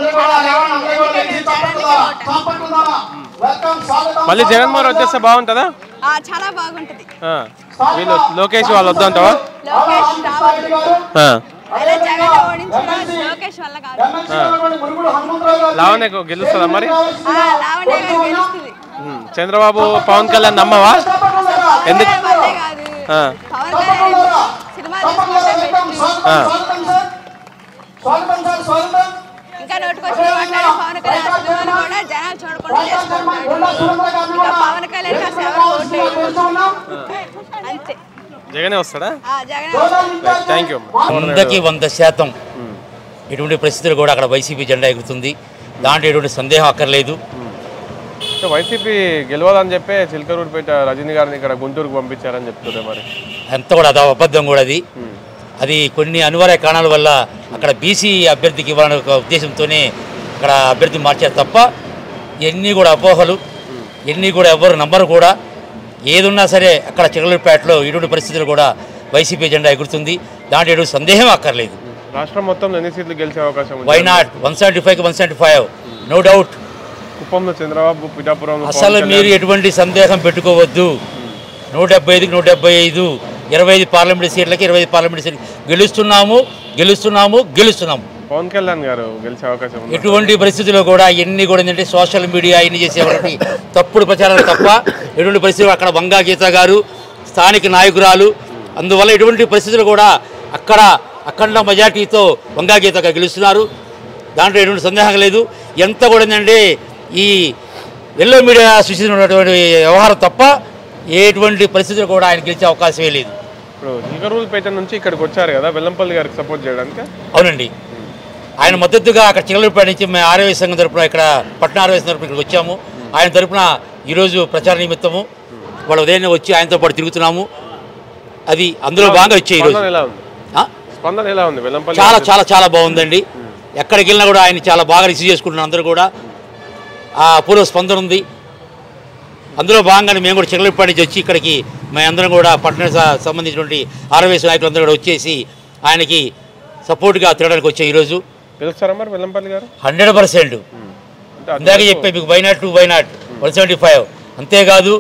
మళ్ళీ జగన్మోహన్ వచ్చేస్తే బాగుంటుందా ఆ, చాలా బాగుంటది ఆ. వీళ్ళు లోకేష్ వాళ్ళు వద్దంటావా లోకేష్ రావాలి ఆ. అలా జగన్ ఓడించడం లోకేష్ వల్ల కాదు లావణ్య గెలుస్తుందా మరి ఆ, లావణ్య గారు గెలుస్తుంది ఉమ్. చంద్రబాబు పవన్ కళ్యాణ్ నమ్మవా ఎందుకు పవన్ వల్లే కాదు ఆ. పవన్ కళ్యాణ్ సినిమా తీసుకుంటే బెస్ట్. ఆ. ఇంకా నోటుకొచ్చిన మాట్లాడే పవన్ కళ్యాణ్ సినిమాను కూడా జనాలు చూడకుండా చేసుకుంటారు ఇంకా పవన్ కళ్యాణ్ కాస్త ఎవరు ఓటు వేయరు. అంతే జగనే వస్తాడా ఆ జగన్ థ్యాంక్ యూ వందకి వంద శాతం ఎటువంటి పరిస్థితులు కూడా అక్కడ వైసీపీ జెండా ఎగురుతుంది దాంట్లో ఎటువంటి సందేహం అక్కర్లేదు వైసీపీ గెలవాలని చెప్పే చిలకరూరుపేట రజనీ గారిని ఇక్కడ గుంటూరుకు పంపించారని చెప్తుండే మరి అంత కూడా అది అబద్ధం కూడా అది అది కొన్ని అనివార్య కారణాల వల్ల అక్కడ బీసీ అభ్యర్థికి ఇవ్వాలనే ఒక ఉద్దేశంతోనే అక్కడ అభ్యర్థి మార్చారు తప్ప ఎన్ని కూడా అపోహలు ఎన్ని కూడా ఎవ్వరు నమ్మరు కూడా ఏదున్నా సరే అక్కడ చిగలూరుపేటలో ఇటువంటి పరిస్థితులు కూడా వైసీపీ జెండా ఎగురుతుంది దాంట్లో ఎటువంటి సందేహం అక్కర్లేదు రాష్ట్రం మొత్తంలో ఎన్ని సీట్లు గెలిచే అవకాశం ఉంది వై నాట్ వన్ సెవెంటీ ఫైవ్కి one seventy five no doubt కుప్పంలో చంద్రబాబు పిఠాపురంలో పవన్ అసలు కళ్యాణ్. మీరు ఎటువంటి సందేహం పెట్టుకోవద్దు నూట డెబ్బై ఐదుకి నూట డెబ్బై ఐదు ఇరవై ఐదు పార్లమెంట్ సీట్లకి ఇరవై ఐదు పార్లమెంట్ సీట్లు గెలుస్తున్నాము గెలుస్తున్నాము గెలుస్తున్నాము పవన్ కళ్యాణ్ గారు గెలిచే అవకాశం ఉంది ఎటువంటి పరిస్థితుల్లో కూడా ఎన్ని కూడా ఏంటంటే సోషల్ మీడియా ఇన్ని చేసేవాటి తప్పుడు ప్రచారాలు తప్ప ఎటువంటి పరిస్థితులు అక్కడ వంగా గీత గారు స్థానిక నాయకురాలు అందువల్ల ఎటువంటి పరిస్థితులు కూడా అక్కడ అఖండ మెజార్టీతో వంగా గీత గారు గెలుస్తున్నారు దాంట్లో ఎటువంటి సందేహం లేదు ఎంత కూడా ఏంటంటే ఈ ఎల్లో మీడియా సృష్టించినటువంటి వ్యవహారం తప్ప ఎటువంటి పరిస్థితులు కూడా ఆయన గెలిచే అవకాశమే లేదు ఇప్పుడు హిగరూల్పేట నుంచి ఇక్కడికి వచ్చారు కదా వెల్లంపల్లి గారికి సపోర్ట్ చేయడానికి అవునండి ఆయన మద్దతుగా అక్కడ చిల్లలపేట నుంచి మేము ఆర్యవ సంఘం తరపున ఇక్కడ పట్టణ ఆర్యవ సంఘం తరపున ఇక్కడికి వచ్చాము ఆయన తరపున ఈరోజు ప్రచార నిమిత్తము వాళ్ళ ఉదయాన్నే వచ్చి ఆయనతో పాటు తిరుగుతున్నాము అది అందులో భాగంగా వచ్చాయి ఈరోజు స్పందన ఎలా ఉంది ఆ? స్పందన ఎలా ఉంది వెల్లంపల్లి చాలా గారి- చాలా చాలా బాగుందండి ఎక్కడికి వెళ్ళినా కూడా ఆయన చాలా బాగా రిసీవ్ చేసుకుంటున్నారు అందరూ కూడా ఆ పూర్వ స్పందన ఉంది అందులో భాగంగానే మేము కూడా చిల్లలపేట నుంచి వచ్చి ఇక్కడికి మేమందరం కూడా పట్టణ స- సంబంధించినటువంటి ఆర్యవేశ నాయకులు అందరూ కూడా వచ్చేసి ఆయనకి సపోర్ట్గా తిరగడానికి వచ్చాయి ఈరోజు గెలుస్తారా మరి వెల్లంపల్లి గారు హండ్రెడ్ పర్సెంట్ అంటే ఇందాక చెప్పే మీకు by not two by not one seventy five అంతేకాదు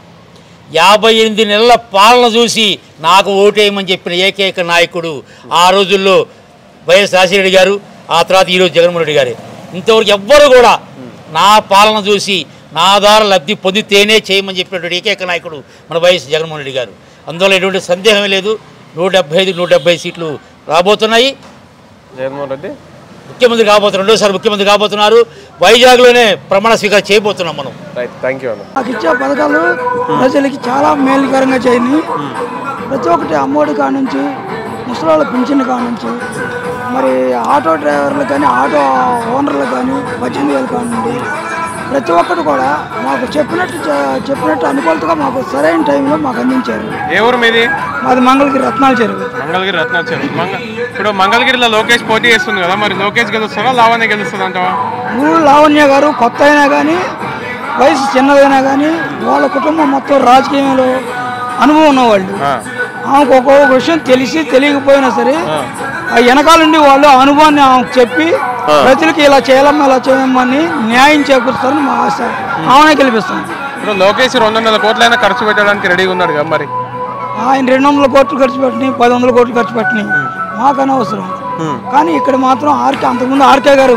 యాభై ఎనిమిది నెలల పాలన చూసి నాకు ఓటేయమని చెప్పిన ఏకైక నాయకుడు ఆ రోజుల్లో వైఎస్ రాజశేఖర గారు ఆ తర్వాత ఈరోజు జగన్మోహన్ రెడ్డి గారు ఇంతవరకు ఎవ్వరు కూడా నా పాలన చూసి నా ద్వారా లబ్ధి పొందితేనే చేయమని చెప్పినటువంటి ఏకైక నాయకుడు మన వైఎస్ జగన్మోహన్ రెడ్డి గారు అందువల్ల ఎటువంటి సందేహమే లేదు నూట డెబ్బై ఐదు నూట డెబ్బై సీట్లు రాబోతున్నాయి జగన్మోహన్ రెడ్డి ముఖ్యమంత్రి కాబోతున్నారు రెండోసారి ముఖ్యమంత్రి కాబోతున్నారు వైజాగ్లోనే ప్రమాణ స్వీకారం చేయబోతున్నాం మనం రైట్ థ్యాంక్ యూ అన్న నాకు ఇచ్చే పథకాలు ప్రజలకి చాలా మేలుకరంగా చేయని ప్రతి ఒక్కటి అమ్మఒడి కాడ నుంచి ముసలాళ్ళ పింఛన్ కాడ నుంచి మరి ఆటో డ్రైవర్లు కానీ ఆటో ఓనర్లు కానీ పద్దెనిమిది వేలు కాడ నుండి ప్రతి ఒక్కటి కూడా మాకు చెప్పినట్టు చె- చెప్పినట్టు అనుకూలతగా మాకు సరైన టైంలో మాకు అందించారు ఏ ఊరు మీది మాది మంగళగిరి రత్నాల చెరువు మంగళగిరి రత్నాచరం మంగ ఇప్పుడు మంగళగిరిలో లోకేష్ పోటీ చేస్తుంది కదా మరి లోకేష్ గెలుస్తారా లావణ్య గెలుస్తుంది అంటావా ఊరు లావణ్య గారు కొత్త అయినా కానీ వయసు చిన్నదైనా కానీ వాళ్ళ కుటుంబం మొత్తం రాజకీయంలో అనుభవం ఉన్నవాళ్ళు ఆమెకు ఒక్కొక్క విషయం తెలిసి తెలియకపోయినా సరే ఆ వెనకాల నుండి వాళ్ళు ఆ అనుభవాన్ని ఆమెకు చెప్పి ప్రజలకి ఇలా చేయాలమ్మా ఇలా చేయమని న్యాయం చేకూరుస్తారని మా ఆశ ఆమెనే గెలిపిస్తాం ఇప్పుడు లోకేష్ రెండు వందల కోట్లైనా ఖర్చు పెట్టడానికి రెడీగా ఉన్నాడు కదా మరి ఆయన రెండు వందల కోట్లు ఖర్చు పెట్టినాయి పది వందల కోట్లు ఖర్చు పెట్టినాయి మాకు అనవసరం కానీ ఇక్కడ మాత్రం ఆర్కే అంతకుముందు ఆర్కే గారు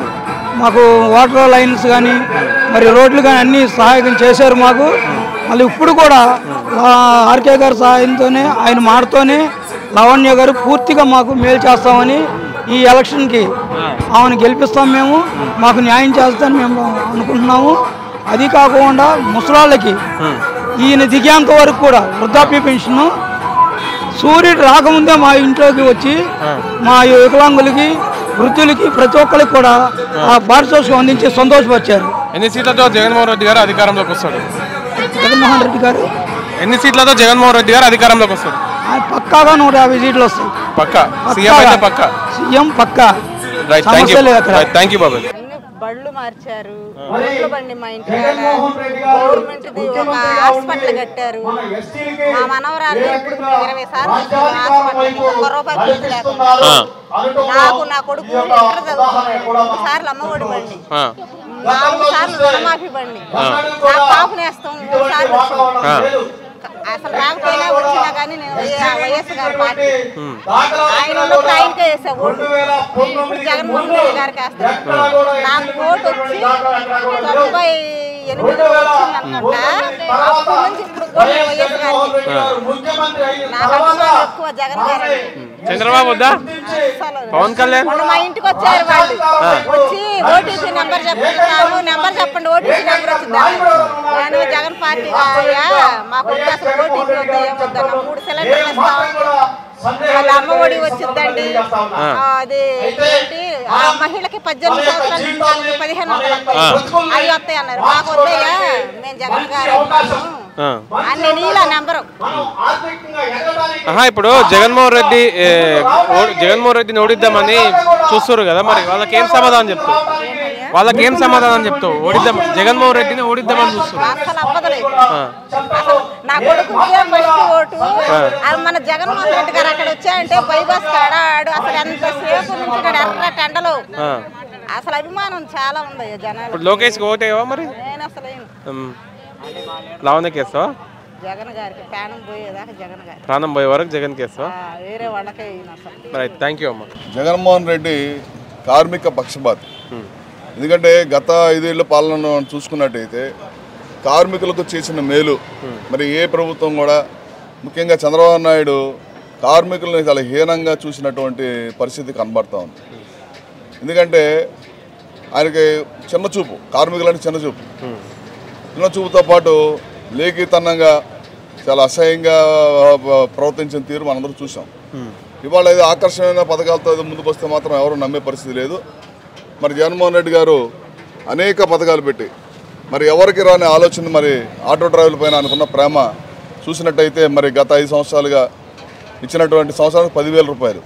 మాకు వాటర్ లైన్స్ కానీ మరి రోడ్లు కానీ అన్ని సహాయకం చేశారు మాకు మళ్ళీ ఇప్పుడు కూడా ఆ, ఆర్కే గారి సహాయంతోనే ఆయన మాటతోనే లావణ్య గారు పూర్తిగా మాకు మేలు చేస్తామని ఈ ఎలక్షన్కి ఆమెను గెలిపిస్తాం మేము మాకు న్యాయం చేస్తామని మేము అనుకుంటున్నాము అది కాకుండా ముసలాళ్ళకి ఈయన దిగేంత వరకు కూడా వృద్ధాప్య పెన్షన్ సూర్యుడు రాకముందే మా ఇంట్లోకి వచ్చి మా వికలాంగులకి వృద్ధులకి ప్రతి ఒక్కరికి కూడా ఆ పారితోషికం అందించి సంతోషపరిచారు ఎన్ని సీట్లతో జగన్మోహన్ రెడ్డి గారు అధికారంలోకి వస్తాడు జగన్మోహన్ రెడ్డి గారు ఎన్ని సీట్లతో జగన్మోహన్ రెడ్డి గారు అధికారంలోకి వస్తాడు ఆయన పక్కాగా నూట యాభై సీట్లు వస్తాయి పక్క సీఎం అయితే పక్క సీఎం పక్కా రైట్ థ్యాంక్ యూ సమస్య లేదు అక్కడ. థ్యాంక్ యూ బాబాయ్ బళ్ళు మార్చారు రోడ్ల బండి మా ఇంటి గవర్నమెంట్ ఒక హాస్పిటల్ కట్టారు మా మనవరాలు ఇప్పుడు ఇరవై సార్లు వచ్చాము హాస్పిటల్కి. ఒక్క రూపాయి ఖర్చు లేకుండా నాకు నా కొడుకు ఇంటర్ చదువుతున్నాడు మూడు సార్లు అమ్మఒడి బండి నాలుగు సార్లు రుణమాఫీ బండి నా పాప నేస్తాం మూడు సార్లు వచ్చింది. అసలు రాకపోయినా వచ్చినా కానీ నేను వై- వైఎస్ గారి పార్టీ ఆయన ఉన్నప్పుడు ఆయనకే వేసా ఓటు ఇప్పుడు జగన్మోహన్ రెడ్డి గారికి వేస్తాను నాకు ఓటు వచ్చి తొంభై ఎనిమిది వచ్చింది అనుకుంటా అప్పటి నుంచి ఇప్పుడు కూడా నేను వైఎస్ గారికి నాకు అభిమానం ఎక్కువ జగన్ గారు చంద్రబాబు వద్దా పవన్ కళ్యాణ్ మొన్న మా ఇంటికి వచ్చారు వాళ్ళు వచ్చి ఓటీపీ నెంబర్ చెప్తున్నాను నెంబర్ చెప్పండి ఓటీపీ నెంబర్ వచ్చిందా నేను జగన్ పార్టీ అయ్యా మాకు వద్దు అసలు ఓటీపీ వద్దు ఏమొద్దన్న మూడు సిలిండర్లు ఇస్తాం వాళ్ళ అమ్మ ఒడి వచ్చిందండి ఆ, అది ఏంటి ఆ మహిళకి పద్దెనిమిది సంవత్సరాల నుంచి వాళ్ళకి పదిహేను వందలు వస్తాయి. అవి వస్తాయి అన్నారు మాకు వద్దయ్యా మేము జగన్ గారు ఆ. అన్ని నీళ్ళ నెంబరు ఆహా ఇప్పుడు జగన్మోహన్ రెడ్డి ఏ, ఓ- జగన్మోహన్ రెడ్డిని ఓడిద్దామని చూస్తారు కదా మరి వాళ్ళకి ఏం సమాధానం చెప్తావు వాళ్ళకి ఏం సమాధానం చెప్తావు ఓడిద్దాం జగన్మోహన్ రెడ్డిని ఓడిద్దామని చూస్తారు అసలు అవ్వదులేదు అసలు నా కొడుకుకే ఫస్ట్ ఓటు అది మన జగన్మోహన్ రెడ్డి గారు అక్కడ వచ్చాయంటే బైపాస్ కాడ ఆడు అసలు ఎంతసేపు నుంచి ఎర్ర టెండలు అసలు అభిమానం చాలా ఉంది జనాలు ఇప్పుడు లోకేష్కి ఓటేవా మరి నేను అసలు ఏం ఉమ్. లావణ్యకి వేస్తావా జగన్ గారికి ప్రాణం పోయేదాకా జగన్ గారి ప్రాణం పోయే వరకు జగన్కి వేస్తావా వేరే వాళ్ళకే ఈయన అసలు రైట్ థ్యాంక్ యూ అమ్మా జగన్మోహన్ రెడ్డి కార్మిక పక్షపాతి ఎందుకంటే గత ఐదేళ్ల పాలన చూసుకున్నట్టయితే కార్మికులకు చేసిన మేలు మరి ఏ ప్రభుత్వం కూడా ముఖ్యంగా చంద్రబాబు నాయుడు కార్మికులను చాలా హీనంగా చూసినటువంటి పరిస్థితి కనబడతా ఉంది ఎందుకంటే ఆయనకి చిన్న చూపు కార్మికులని చిన్న చూపు చిన్న చూపుతో పాటు లేఖితనంగా చాలా అసహ్యంగా ఆ, ప్రవర్తించిన తీరు మనందరూ చూసాం ఇవాళ ఏదో ఆకర్షణీయమైన పథకాలతో ఏదో ముందుకు వస్తే మాత్రం ఎవరు నమ్మే పరిస్థితి లేదు మరి జగన్మోహన్ రెడ్డి గారు అనేక పథకాలు పెట్టి మరి ఎవరికి రాని ఆలోచన మరి ఆటో డ్రైవర్ల పైన అనుకున్న ప్రేమ చూసినట్టయితే మరి గత ఐదు సంవత్సరాలుగా ఇచ్చినటువంటి సంవత్సరానికి పదివేల రూపాయలు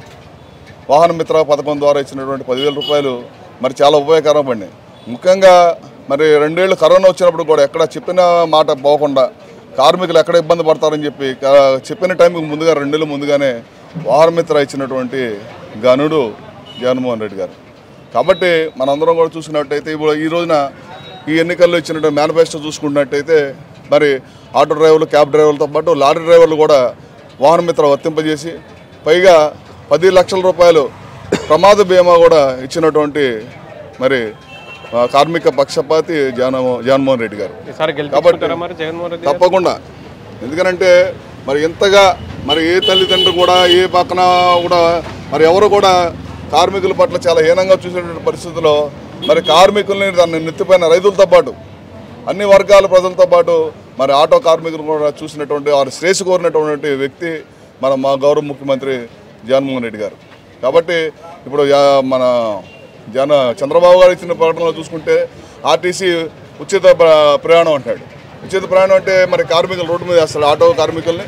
వాహన మిత్ర పథకం ద్వారా ఇచ్చినటువంటి పదివేల రూపాయలు మరి చాలా ఉపయోగకరం పడినాయి ముఖ్యంగా మరి రెండేళ్ళు కరోనా వచ్చినప్పుడు కూడా ఎక్కడ చెప్పిన మాట పోకుండా కార్మికులు ఎక్కడ ఇబ్బంది పడతారని చెప్పి కా- చెప్పిన టైంకి ముందుగా రెండేళ్ళు ముందుగానే వాహన మిత్ర ఇచ్చినటువంటి గనుడు జగన్మోహన్ రెడ్డి గారు కాబట్టి మనందరం కూడా చూసుకున్నట్టయితే ఇప్పుడు ఈ రోజున ఈ ఎన్నికల్లో ఇచ్చినటువంటి మేనిఫెస్టో చూసుకున్నట్టయితే మరి ఆటో డ్రైవర్లు క్యాబ్ డ్రైవర్లతో పాటు లారీ డ్రైవర్లు కూడా వాహన మిత్ర వర్తింపజేసి పైగా పది లక్షల రూపాయలు ప్రమాద బీమా కూడా ఇచ్చినటువంటి మరి ఆ, కార్మిక పక్షపాతి జగన్ జగన్మోహన్ రెడ్డి గారు ఈసారి గెలిపించుకుంటారా మరి జగన్మోహన్ రెడ్డి గారు? తప్పకుండా ఎందుకనంటే మరి ఇంతగా మరి ఏ తల్లిదండ్రులు కూడా ఏ పక్కన కూడా మరి ఎవరు కూడా కార్మికుల పట్ల చాలా హీనంగా చూసేటువంటి పరిస్థితుల్లో మరి కార్మికుల్ని దాన్ని నెత్తిపోయిన రైతులతో పాటు అన్ని వర్గాల ప్రజలతో పాటు మరి ఆటో కార్మికులు కూడా చూసినటువంటి వారు శ్రేష్ కోరినటువంటి వ్యక్తి మన మా గౌరవ ముఖ్యమంత్రి జగన్మోహన్ రెడ్డి గారు కాబట్టి ఇప్పుడు యా- మన జన చంద్రబాబు గారు ఇచ్చిన ప్రకటనలో చూసుకుంటే ఆర్టీసీ ఉచిత ప్ర- ప్రయాణం అంటాడు ఉచిత ప్రయాణం అంటే మరి కార్మికులు రోడ్డు మీద వేస్తాడు ఆటో కార్మికుల్ని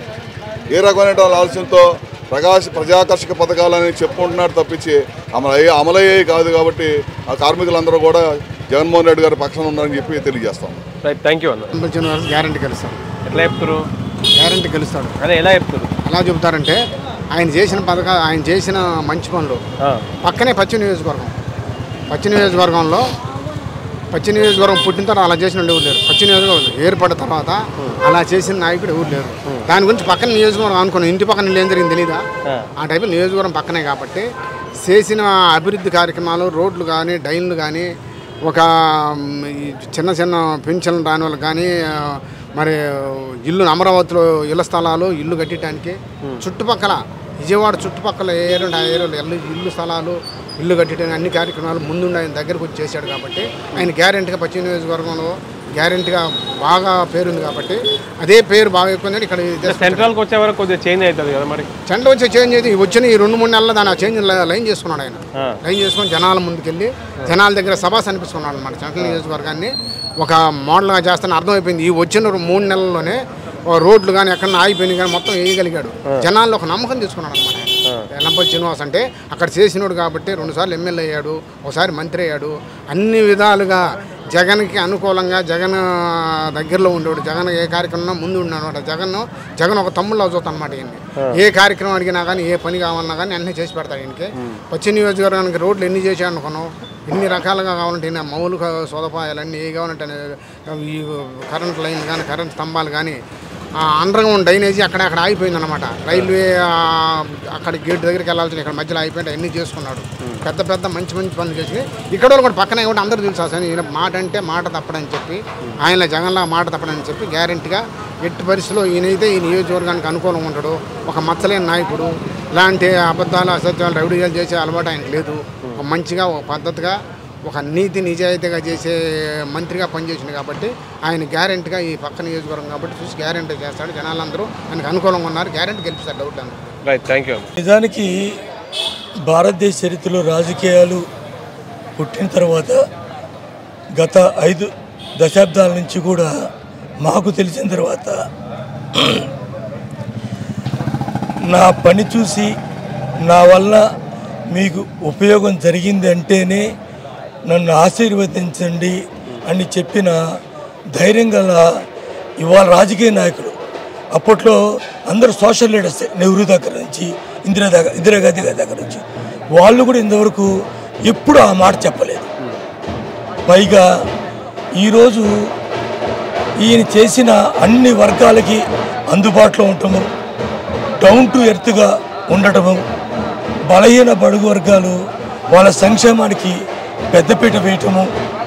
ఏ రకమైన ఆలోచనతో ప్రకాశ ప్రజాకర్షక పథకాలని చెప్పుకుంటున్నారు తప్పించి అమలు అయ్యే అమలయ్యేవి కాదు కాబట్టి ఆ కార్మికులందరూ కూడా జగన్మోహన్ రెడ్డి గారి పక్షాన ఉన్నారని చెప్పి తెలియజేస్తాం రైట్ థ్యాంక్ యూ అన్న గ్యారంటీ గెలుస్తాడు ఎట్లా చెప్తారు గ్యారంటీ గెలుస్తాడు అదే ఎలా చెప్తారు ఎలా చెబుతారంటే ఆయన చేసిన పథకాలు ఆయన చేసిన మంచి పనులు పక్కనే పచ్చి నియోజకవర్గం పచ్చి నియోజకవర్గంలో పచ్చి నియోజకవర్గం పుట్టిన తర్వాత అలా చేసిన వాళ్ళు ఎవరు లేరు పచ్చి నియోజకవర్గం ఏర్పడిన తర్వాత అలా చేసిన నాయకుడు ఎవరు లేరు దాని గురించి పక్కన నియోజకవర్గం అనుకున్నాం ఇంటి పక్కన ఏం జరిగింది తెలీదా ఆ టైపు నియోజకవర్గం పక్కనే కాబట్టి చేసిన అభివృద్ధి కార్యక్రమాలు రోడ్లు కానీ డైన్లు కానీ ఒక మ్, ఈ చిన్న చిన్న పెన్షన్లు రాని వాళ్ళకి కానీ ఆ, మరి ఇల్లు అమరావతిలో ఇళ్ల స్థలాలు ఇల్లు కట్టడానికి చుట్టుపక్కల విజయవాడ చుట్టుపక్కల ఏ ఏరియా ఆ ఏరియాలో ఇల్లు ఇల్లు స్థలాలు ఇల్లు కట్టడానికి అన్ని కార్యక్రమాలు ముందుండి ఆయన దగ్గరకు వచ్చి చేశాడు కాబట్టి ఆయన గ్యారెంటీగా పశ్చిమ నియోజకవర్గంలో గ్యారెంటీగా బాగా పేరుంది కాబట్టి అదే పేరు బాగా ఎక్కువ ఉందని ఇక్కడ ఇది సెంట్రల్కి వచ్చే వరకు కొద్దిగా చేంజ్ అవుతుంది కదా మరి చెండ వచ్చి చేంజ్ అయితే వచ్చిన ఈ రెండు మూడు నెలలు దాని చేంజ్ లైన్ చేసుకున్నాడు ఆయన ఆ. లైన్ చేసుకొని జనాల ముందుకెళ్ళి జనాల దగ్గర సభ అనిపిస్తున్నాడు అనమాట సెంట్రల్ నియోజకవర్గాన్ని ఒక మోడల్గా చేస్తాను అర్థమైపోయింది ఈ వచ్చిన మూడు నెలల్లోనే ఓ రోడ్లు కానీ ఎక్కడ ఆగిపోయినాయి కానీ మొత్తం వేయగలిగాడు జనాల్లో ఒక నమ్మకం తీసుకున్నాడు అనమాట ఎల్లంపల్లి శ్రీనివాస్ అంటే అక్కడ చేసినోడు కాబట్టి రెండుసార్లు ఎమ్మెల్యే అయ్యాడు ఒకసారి మంత్రి అయ్యాడు అన్ని విధాలుగా జగన్కి అనుకూలంగా జగన్ దగ్గరలో ఉండేవాడు జగన్ ఏ కార్యక్రమం ముందు ఉన్నాడు జగన్ జగన్ ఒక తమ్ముళ్ళ చూస్తాను అనమాట ఈయన్ని ఏ కార్యక్రమం అడిగినా కానీ ఏ పని కావాలన్నా కానీ అన్నీ చేసి పెడతాడు ఈయనకి పశ్చిమ నియోజకవర్గానికి రోడ్లు ఎన్ని చేశాడు అనుకున్నాం ఎన్ని రకాలుగా కావాలంటే ఈయన మౌలిక సదుపాయాలు అన్నీ ఏ కావాలంటే ఈ కరెంట్ లైన్ కానీ కరెంట్ స్తంభాలు కానీ అండర్ గ్రౌండ్ డ్రైనేజీ అక్కడ అక్కడ ఆగిపోయింది అనమాట రైల్వే ఆ, అక్కడ గేట్ దగ్గరికి వెళ్ళాల్సిన ఇక్కడ మధ్యలో అయిపోయింది అన్నీ చేసుకున్నాడు పెద్ద పెద్ద మంచి మంచి పనులు చేసి ఇక్కడ వాళ్ళు కూడా పక్కనే కూడా అందరూ తెలుసు అసలు ఈయన మాట అంటే మాట తప్పడని చెప్పి ఆయన జగన్లా మాట తప్పడని చెప్పి గ్యారెంటీగా ఎట్టి పరిస్థితిలో ఈయనైతే ఈ నియోజకవర్గానికి అనుకూలంగా ఉంటాడు ఒక మచ్చలేని నాయకుడు ఇలాంటి అబద్ధాలు అసత్యాలు రౌడీలు చేసే అలవాటు ఆయనకు లేదు ఒక మంచిగా ఒక పద్ధతిగా ఒక నీతి నిజాయితీగా చేసే మంత్రిగా పనిచేసింది కాబట్టి ఆయన గ్యారెంటీగా ఈ పక్క నియోజకవర్గం కాబట్టి చూసి గ్యారెంటీ చేస్తాడు జనాలందరూ ఆయనకు అనుకూలంగా ఉన్నారు గ్యారెంటీ గెలిపిస్తారు డౌట్ అంతా రైట్ థ్యాంక్ యూ నిజానికి భారతదేశ చరిత్రలో రాజకీయాలు పుట్టిన తర్వాత గత ఐదు దశాబ్దాల నుంచి కూడా మాకు తెలిసిన తర్వాత నా పని చూసి నా వల్ల మీకు ఉపయోగం జరిగింది అంటేనే నన్ను ఆశీర్వదించండి అని చెప్పిన ధైర్యం గల ఇవాళ రాజకీయ నాయకులు అప్పట్లో అందరూ సోషల్ లీడర్స్ నెహ్రూ దగ్గర నుంచి ఇందిరా దగ్గర ఇందిరాగాంధీ గారి దగ్గర నుంచి వాళ్ళు కూడా ఇంతవరకు ఎప్పుడు ఆ మాట చెప్పలేదు పైగా ఈరోజు ఈయన చేసిన అన్ని వర్గాలకి అందుబాటులో ఉండటము డౌన్ టు ఎర్త్గా ఉండటము బలహీన బడుగు వర్గాలు వాళ్ళ సంక్షేమానికి పెద్దపీట వేయటము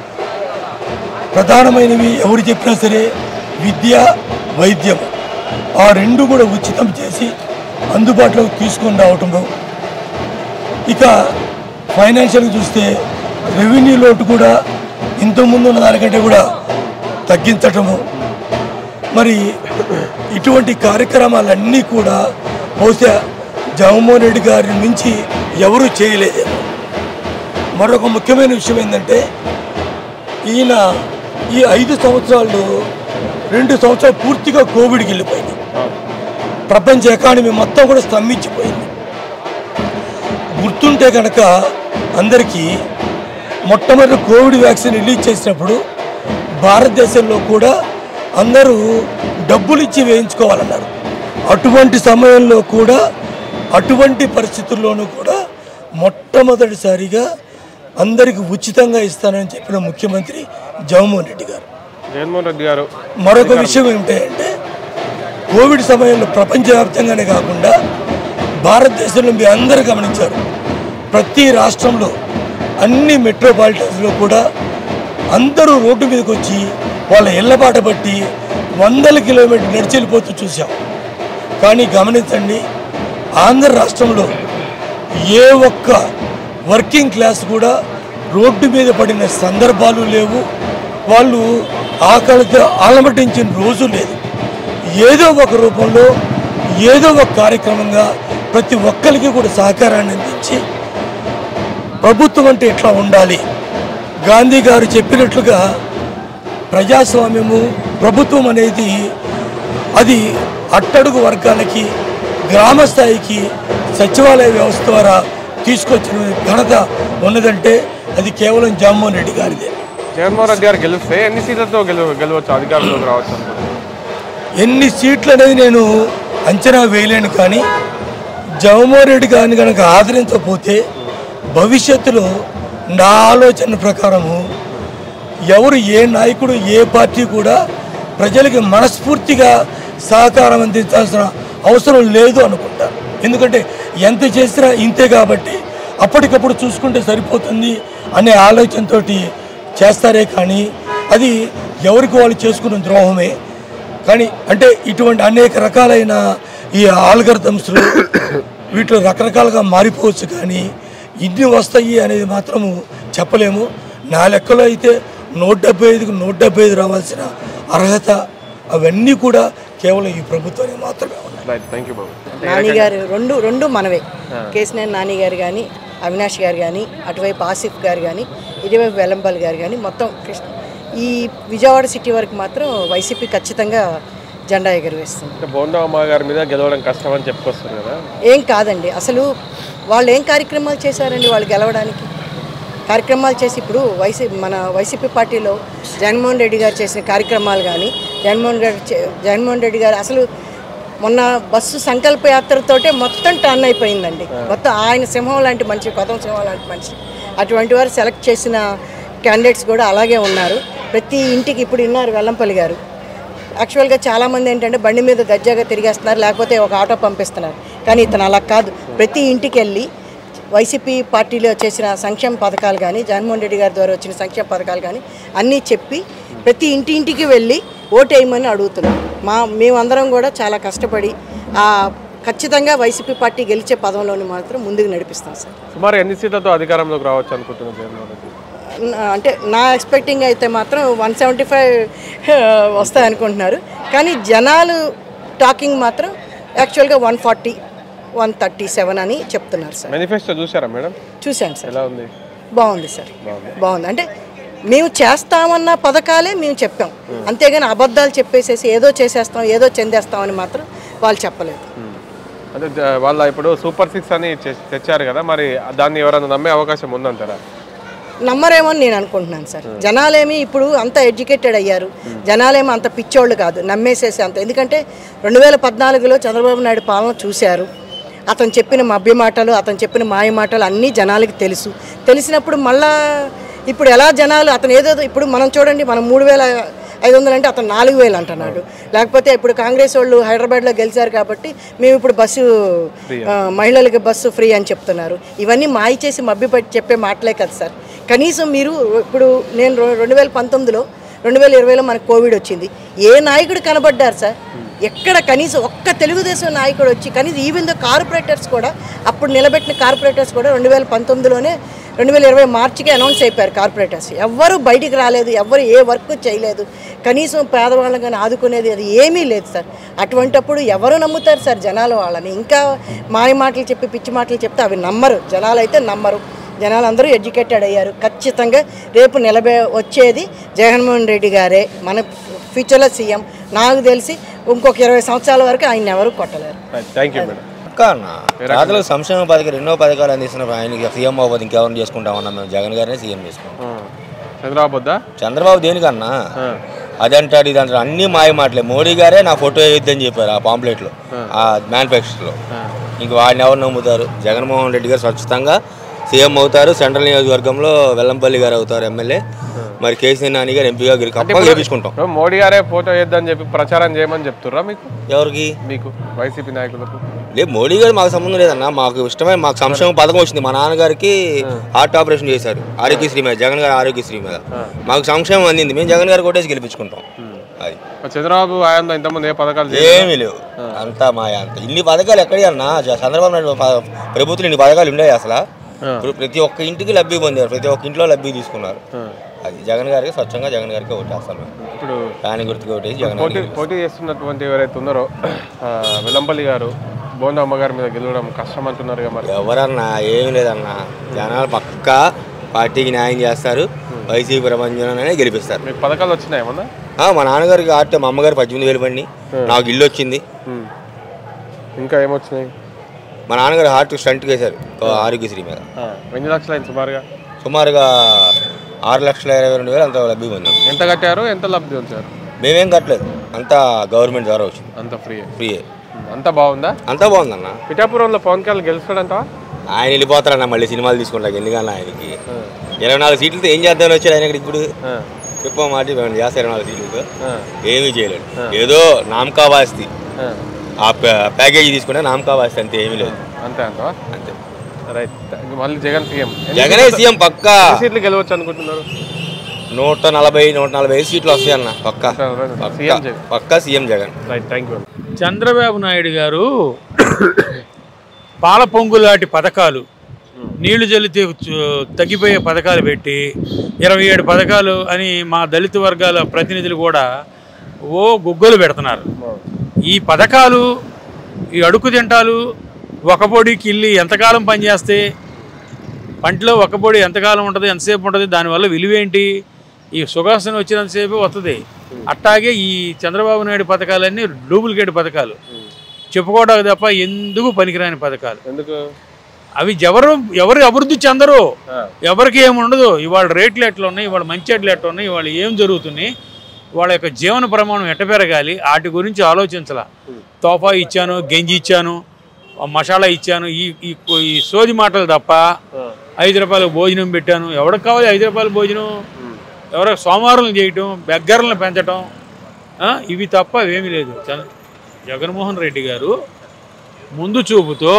ప్రధానమైనవి ఎవరు చెప్పినా సరే విద్య వైద్యం ఆ రెండు కూడా ఉచితం చేసి అందుబాటులోకి తీసుకొని రావటము ఇక ఫైనాన్షియల్గా చూస్తే రెవెన్యూ లోటు కూడా ఇంతకుముందు ఉన్న దానికంటే కూడా తగ్గించటము మరి ఇటువంటి కార్యక్రమాలన్నీ కూడా బహుశా జగన్మోహన్ రెడ్డి గారి నుంచి ఎవరూ చేయలేదు మరొక ముఖ్యమైన విషయం ఏంటంటే ఈయన ఈ ఐదు సంవత్సరాల్లో రెండు సంవత్సరాలు పూర్తిగా కోవిడ్కి వెళ్ళిపోయింది ప్రపంచ ఎకానమీ మొత్తం కూడా స్తంభించిపోయింది గుర్తుంటే కనుక అందరికీ మొట్టమొదటి కోవిడ్ వ్యాక్సిన్ రిలీజ్ చేసినప్పుడు భారతదేశంలో కూడా అందరూ డబ్బులు ఇచ్చి వేయించుకోవాలన్నారు అటువంటి సమయంలో కూడా అటువంటి పరిస్థితుల్లోనూ కూడా మొట్టమొదటిసారిగా అందరికి ఉచితంగా ఇస్తానని చెప్పిన ముఖ్యమంత్రి జగన్మోహన్ రెడ్డి గారు జగన్మోహన్ రెడ్డి గారు మరొక విషయం ఏమిటంటే కోవిడ్ సమయంలో ప్రపంచవ్యాప్తంగానే కాకుండా భారతదేశంలో మీ అందరూ గమనించారు ప్రతి రాష్ట్రంలో అన్ని మెట్రోపాలిటన్స్లో కూడా అందరూ రోడ్డు మీదకి వచ్చి వాళ్ళ ఇళ్లబాట బట్టి వందల కిలోమీటర్లు నడిచి వెళ్ళిపోతూ చూసాం కానీ గమనించండి ఆంధ్ర రాష్ట్రంలో ఏ ఒక్క వర్కింగ్ క్లాస్ కూడా రోడ్డు మీద పడిన సందర్భాలు లేవు వాళ్ళు ఆకలితో అలమటించిన రోజు లేదు ఏదో ఒక రూపంలో ఏదో ఒక కార్యక్రమంగా ప్రతి ఒక్కరికి కూడా సహకారాన్ని అందించి ప్రభుత్వం అంటే ఎట్లా ఉండాలి గాంధీ గారు చెప్పినట్లుగా ప్రజాస్వామ్యము ప్రభుత్వం అనేది అది అట్టడుగు వర్గాలకి గ్రామ స్థాయికి సచివాలయ వ్యవస్థ ద్వారా తీసుకొచ్చిన ఘనత ఉన్నదంటే అది కేవలం జగన్మోహన్ రెడ్డి గారిదే జగన్మోహన్ రెడ్డి గారు గెలిస్తే ఎన్ని సీట్లతో గెలు గెలవచ్చు అధికారంలోకి రావచ్చు అనుకుంటున్నారు ఎన్ని సీట్లు అనేది నేను అంచనా వేయలేను కానీ జగన్మోహన్ రెడ్డి గారిని కనుక ఆదరించకపోతే భవిష్యత్తులో నా ఆలోచన ప్రకారము ఎవరు ఏ నాయకుడు ఏ పార్టీ కూడా ప్రజలకి మనస్ఫూర్తిగా సహకారం అందించాల్సిన అవసరం లేదు అనుకుంటారు ఎందుకంటే ఎంత చేసినా ఇంతే కాబట్టి అప్పటికప్పుడు చూసుకుంటే సరిపోతుంది అనే ఆలోచనతోటి చేస్తారే కానీ అది ఎవరికి వాళ్ళు చేసుకున్న ద్రోహమే కానీ అంటే ఇటువంటి అనేక రకాలైన ఈ ఆల్గర్థమ్స్లు వీటిలో రకరకాలుగా మారిపోవచ్చు కానీ ఇన్ని వస్తాయి అనేది మాత్రము చెప్పలేము నా లెక్కలో అయితే నూట డెబ్బై ఐదుకు నూట డెబ్బై ఐదు రావాల్సిన అర్హత అవన్నీ కూడా కేవలం ఈ ప్రభుత్వానికి మాత్రమే ఉన్నాయి రైట్ థ్యాంక్ యూ బాబు నాని గారు రెండు రెండు మనవే ఆ. కేసినేని నాని గారు కానీ అవినాష్ గారు కానీ అటువైపు ఆసిఫ్ గారు కానీ ఇటువైపు వెల్లంపల్లి గారు కానీ మొత్తం కృష్ణ ఈ విజయవాడ సిటీ వరకు మాత్రం వైసీపీ ఖచ్చితంగా జెండా ఎగురవేస్తుంది అంటే బోండా అమ్మ గారి మీద గెలవడం కష్టం అని చెప్పుకొస్తారు కదా ఏం కాదండి అసలు వాళ్ళు ఏం కార్యక్రమాలు చేశారండి వాళ్ళు గెలవడానికి కార్యక్రమాలు చేసి ఇప్పుడు వైసీ మన వైసీపీ పార్టీలో జగన్మోహన్ రెడ్డి గారు చేసిన కార్యక్రమాలు కానీ జగన్మోహన్ రెడ్డి చే- జగన్మోహన్ రెడ్డి గారు అసలు మొన్న బస్సు సంకల్ప యాత్రతోటే మొత్తం టర్న్ అయిపోయిందండి మొత్తం ఆయన సింహం లాంటి మనిషి కొత్త సింహం లాంటి మనిషి అటువంటి వారు సెలెక్ట్ చేసిన క్యాండిడేట్స్ కూడా అలాగే ఉన్నారు ప్రతి ఇంటికి ఇప్పుడు విన్నారు వెల్లంపల్లి గారు యాక్చువల్గా చాలామంది ఏంటంటే బండి మీద దర్జాగా తిరిగేస్తున్నారు లేకపోతే ఒక ఆటో పంపిస్తున్నారు కానీ ఇతను అలా కాదు ప్రతి ఇంటికి వెళ్ళి వైసీపీ పార్టీలో చేసిన సంక్షేమ పథకాలు కానీ జగన్మోహన్ రెడ్డి గారి ద్వారా వచ్చిన సంక్షేమ పథకాలు కానీ అన్నీ చెప్పి ప్రతి ఇంటి ఇంటికి వెళ్ళి ఓటేయమని అడుగుతున్నాం మా మేమందరం కూడా చాలా కష్టపడి ఆ ఖచ్చితంగా వైసీపీ పార్టీ గెలిచే పదంలోని మాత్రం ముందుకు నడిపిస్తాం సార్ సుమారు ఎన్ని సీట్లతో అధికారంలోకి రావచ్చు అనుకుంటున్నారు జగన్మోహన్ రెడ్డి నా- అంటే నా ఎక్స్పెక్టింగ్ అయితే మాత్రం వన్ సెవెంటీ ఫైవ్ వస్తాయి అనుకుంటున్నారు కానీ జనాలు టాకింగ్ మాత్రం యాక్చువల్గా one forty one thirty seven అని చెప్తున్నారు సార్ మేనిఫెస్టో చూసారా మేడం చూశాను సార్ ఎలా ఉంది బాగుంది సార్ బాగుంది అంటే మేము చేస్తామన్న పథకాలే మేము చెప్పాం అంతేగాని అబద్ధాలు చెప్పేసేసి ఏదో చేసేస్తాం ఏదో చెందేస్తామని మాత్రం వాళ్ళు చెప్పలేదు అంటే జ- వాళ్ళ ఇప్పుడు సూపర్ సిక్స్ అని చే- తెచ్చారు కదా మరి దాన్ని ఎవరైనా నమ్మే అవకాశం ఉందంటారా నమ్మరేమో అని నేను అనుకుంటున్నాను సార్ జనాలేమి ఇప్పుడు అంత ఎడ్యుకేటెడ్ అయ్యారు జనాలేమో అంత పిచ్చోళ్ళు కాదు నమ్మేసేసి అంత ఎందుకంటే రెండు వేల పద్నాలుగులో చంద్రబాబు నాయుడు పాలన చూశారు అతను చెప్పిన మభ్య మాటలు అతను చెప్పిన మాయ మాటలు అన్నీ జనాలకి తెలుసు తెలిసినప్పుడు మళ్ళా ఇప్పుడు ఎలా జనాలు అతను ఏదో ఇప్పుడు మనం చూడండి మనం మూడు వేల ఐదు వందలు అంటే అతను నాలుగు వేలు అంటున్నాడు లేకపోతే ఇప్పుడు కాంగ్రెస్ వాళ్ళు హైదరాబాద్లో గెలిచారు కాబట్టి మేము ఇప్పుడు బస్సు ఆ, మహిళలకి బస్సు ఫ్రీ అని చెప్తున్నారు ఇవన్నీ మాయ చేసి మభ్యపెట్టి చెప్పే మాటలే కదా సార్ కనీసం మీరు ఇప్పుడు నేను రె- రెండు వేల పంతొమ్మిదిలో రెండు వేల ఇరవైలో మనకు కోవిడ్ వచ్చింది ఏ నాయకుడు కనబడ్డారు సార్ ఎక్కడ కనీసం ఒక్క తెలుగుదేశం నాయకుడు వచ్చి కనీసం ఈవెన్ దో కార్పొరేటర్స్ కూడా అప్పుడు నిలబెట్టిన కార్పొరేటర్స్ కూడా రెండు వేల పంతొమ్మిదిలోనే రెండు వేల ఇరవై మార్చికి అనౌన్స్ అయిపోయారు కార్పొరేటర్స్ ఎవ్వరూ బయటికి రాలేదు ఎవ్వరు ఏ వర్క్ చేయలేదు కనీసం పేదవాళ్ళని కానీ ఆదుకునేది అది ఏమీ లేదు సార్ అటువంటప్పుడు ఎవరు నమ్ముతారు సార్ జనాలు వాళ్ళని ఇంకా మాయ మాటలు చెప్పి పిచ్చి మాటలు చెప్తే అవి నమ్మరు జనాలు అయితే నమ్మరు జనాలు అందరూ ఎడ్యుకేటెడ్ అయ్యారు ఖచ్చితంగా రేపు నిలబే వచ్చేది జగన్మోహన్ రెడ్డి గారే మన ఫ్యూచర్లో సీఎం నాకు తెలిసి ఇంకొక ఇరవై సంవత్సరాల వరకు ఆయన ఎవరు కొట్టలేరు థ్యాంక్ యూ మేడం అక్క అన్న పేదలకు సంక్షేమ పథకాలు ఎన్నో పథకాలు అందిస్తున్న ఆయనకి సీఎం అవ్వదు ఇంకెవరిని చేసుకుంటామన్నా మేము జగన్ గారిని సీఎం చేసుకుంటాం చంద్రబాబు వద్దా చంద్రబాబు దేనికన్నా అదంటాడు ఇది అంటాడు అన్ని మాయ మాటలే మోడీ గారే నా ఫోటో వేయొద్దని చెప్పారు ఆ పాంప్లెట్లో ఆ మేనిఫెస్టోలో ఇంక వాడిని ఎవరు నమ్ముతారు జగన్మోహన్ రెడ్డి గారు స్వచ్ఛతంగా సీఎం అవుతారు సెంట్రల్ నియోజకవర్గంలో వెల్లంపల్లి గారు అవుతారు ఎమ్మెల్యే మరి కేసీఆర్ నాని గారు ఎంపీగా అంటే కప్ప ఇప్పుడు- గెలిపించుకుంటాం ఇప్పుడు మోడీ గారే ఫోటో వేద్దని చెప్పి ప్రచారం చేయమని చెప్తుర్రా మీకు ఎవరికి మీకు వైసీపీ నాయకులకు లేదు మోడీ గారు మాకు సంబంధం లేదన్న మాకు ఇష్టమైన మాకు సంక్షేమ పథకం వచ్చింది మా నాన్నగారికి హార్ట్ ఆపరేషన్ చేశారు ఆరోగ్యశ్రీ మీద జగన్ గారు ఆరోగ్యశ్రీ మీద మాకు సంక్షేమం అందింది మేము జగన్ గారు కొట్టేసి గెలిపించుకుంటాం అది మరి చంద్రబాబు హయాంలో ఇంతకుముందు ఏ పథకాలు చేయలేదా? ఏమీ లేవు అంతా మాయ అంత ఇన్ని పథకాలు ఎక్కడి అన్న జ- చంద్రబాబు నాయుడు ప- ప్రభుత్వం ఇన్ని పథకాలు ఉండేవి అసలు ఇప్పుడు ప్రతి ఒక్క ఇంటికి లబ్ధి పొందారు ప్రతి ఒక్క ఇంట్లో లబ్ధి తీసుకున్నారు అది జగన్ గారికి స్వచ్ఛంగా జగన్ గారికి ఓటేస్తాం మేము ఇప్పుడు దాని గుర్తుకు ఓటేసి జగన్ పోటీ గారికి పోటీ చేస్తున్నటువంటి ఎవరైతే ఉన్నారో ఆ, వెల్లంపల్లి గారు బోండా అమ్మగారి మీద గెలవడం కష్టం అంటున్నారు కదా మరి ఎవరన్నా ఏం లేదన్నా జనాలు పక్కా పార్టీకి న్యాయం చేస్తారు వైసీపీ ప్రపంచంలోనే గెలిపిస్తారు మీకు పథకాలు వచ్చినాయి ఏమన్నా ఆ, మా నాన్నగారికి ఆర్ట్ మా అమ్మగారు పద్దెనిమిది వేలు పడి నాకు ఇల్లు వచ్చింది ఇంకా ఏమొచ్చినాయి మా నాన్నగారు హార్ట్ స్టంట్ వేశారు ఆరోగ్యశ్రీ మీద ఆ, ఎన్ని లక్షలు అయింది సుమారుగా సుమారుగా ఆరు లక్షల ఇరవై రెండు వేలు అంత లబ్ధి పొందాం ఎంత కట్టారు ఎంత లబ్ధి వచ్చారు మేమేం కట్టలేదు అంతా గవర్నమెంట్ ద్వారా వచ్చింది అంత ఫ్రీ ఫ్రీయే అంత బాగుందా అంతా బాగుందన్న పిఠాపురంలో పవన్ కళ్యాణ్ గెలుస్తాడంటావా ఆయన వెళ్ళిపోతారన్న మళ్ళీ సినిమాలు తీసుకుంటాక ఎందుకన్నా ఆయనకి ఇరవై నాలుగు సీట్లతో ఏం చేద్దామని వచ్చాడు ఆయన ఇప్పుడు చెప్పా మాట ఇవ్వండి చేస్తారు ఇరవై నాలుగు సీట్లతో ఏమీ చేయలేడు ఏదో నామకా వాస్తి ఆ ప్యా- ప్యాకేజీ తీసుకుంటే నామకా వాస్తి అంతే ఏమీ లేదు అంతే అంటవా అంతే రైట్ మళ్ళీ జగన్ సీఎం జగనే సీఎం పక్కా ఎన్ని సీట్లు గెలవచ్చు అనుకుంటున్నారు నూట నలభై నూట నలభై ఐదు సీట్లు వస్తాయి అన్న పక్కా సీఎం జగన్. పక్కా CM Jagan right thank you Chandrababu Naidu garu పాల పొంగులాంటి పథకాలు నీళ్లు జల్లితే చు- తగ్గిపోయే పథకాలు పెట్టి ఇరవై ఏడు పథకాలు అని మా దళిత వర్గాల ప్రతినిధులు కూడా ఓ గుగ్గలు పెడుతున్నారు ఈ పథకాలు ఈ అడుగు తింటాలు ఒక పొడికి ఇల్లి ఎంతకాలం పనిచేస్తే పంటలో ఒక పొడి ఎంతకాలం ఉంటుంది ఎంతసేపు ఉంటుంది దానివల్ల విలువేంటి ఈ సుఖాసనం వచ్చినంతసేపు వస్తుంది అట్టాగే ఈ చంద్రబాబు నాయుడు పథకాలన్నీ డూప్లికేట్ పథకాలు చెప్పుకోవడానికి తప్ప ఎందుకు పనికిరాని పథకాలు ఎందుకు అవి ఎవరు ఎవరు అభివృద్ధి చెందరు ఎవరికి ఏమి ఉండదు ఇవాళ రేట్లు ఎట్లా ఉన్నాయి ఇవాళ మంచి ఎట్లు ఎట్లా ఉన్నాయి ఇవాళ ఏం జరుగుతున్నాయి వాళ్ళ యొక్క జీవన ప్రమాణం ఎట్ట పెరగాలి వాటి గురించి ఆలోచించాల తోఫా ఇచ్చాను గంజి ఇచ్చాను ఆ మసాలా ఇచ్చాను ఈ ఈ ఈ సోది మాటలు తప్ప ఐదు రూపాయలకు భోజనం పెట్టాను ఎవరికి కావాలి ఐదు రూపాయల భోజనం ఎవరికి సోమవారం చేయటం బెగ్గరలను పెంచటం ఆ, ఇవి తప్ప ఏమీ లేదు చంద్ర- జగన్మోహన్ రెడ్డి గారు ముందు చూపుతో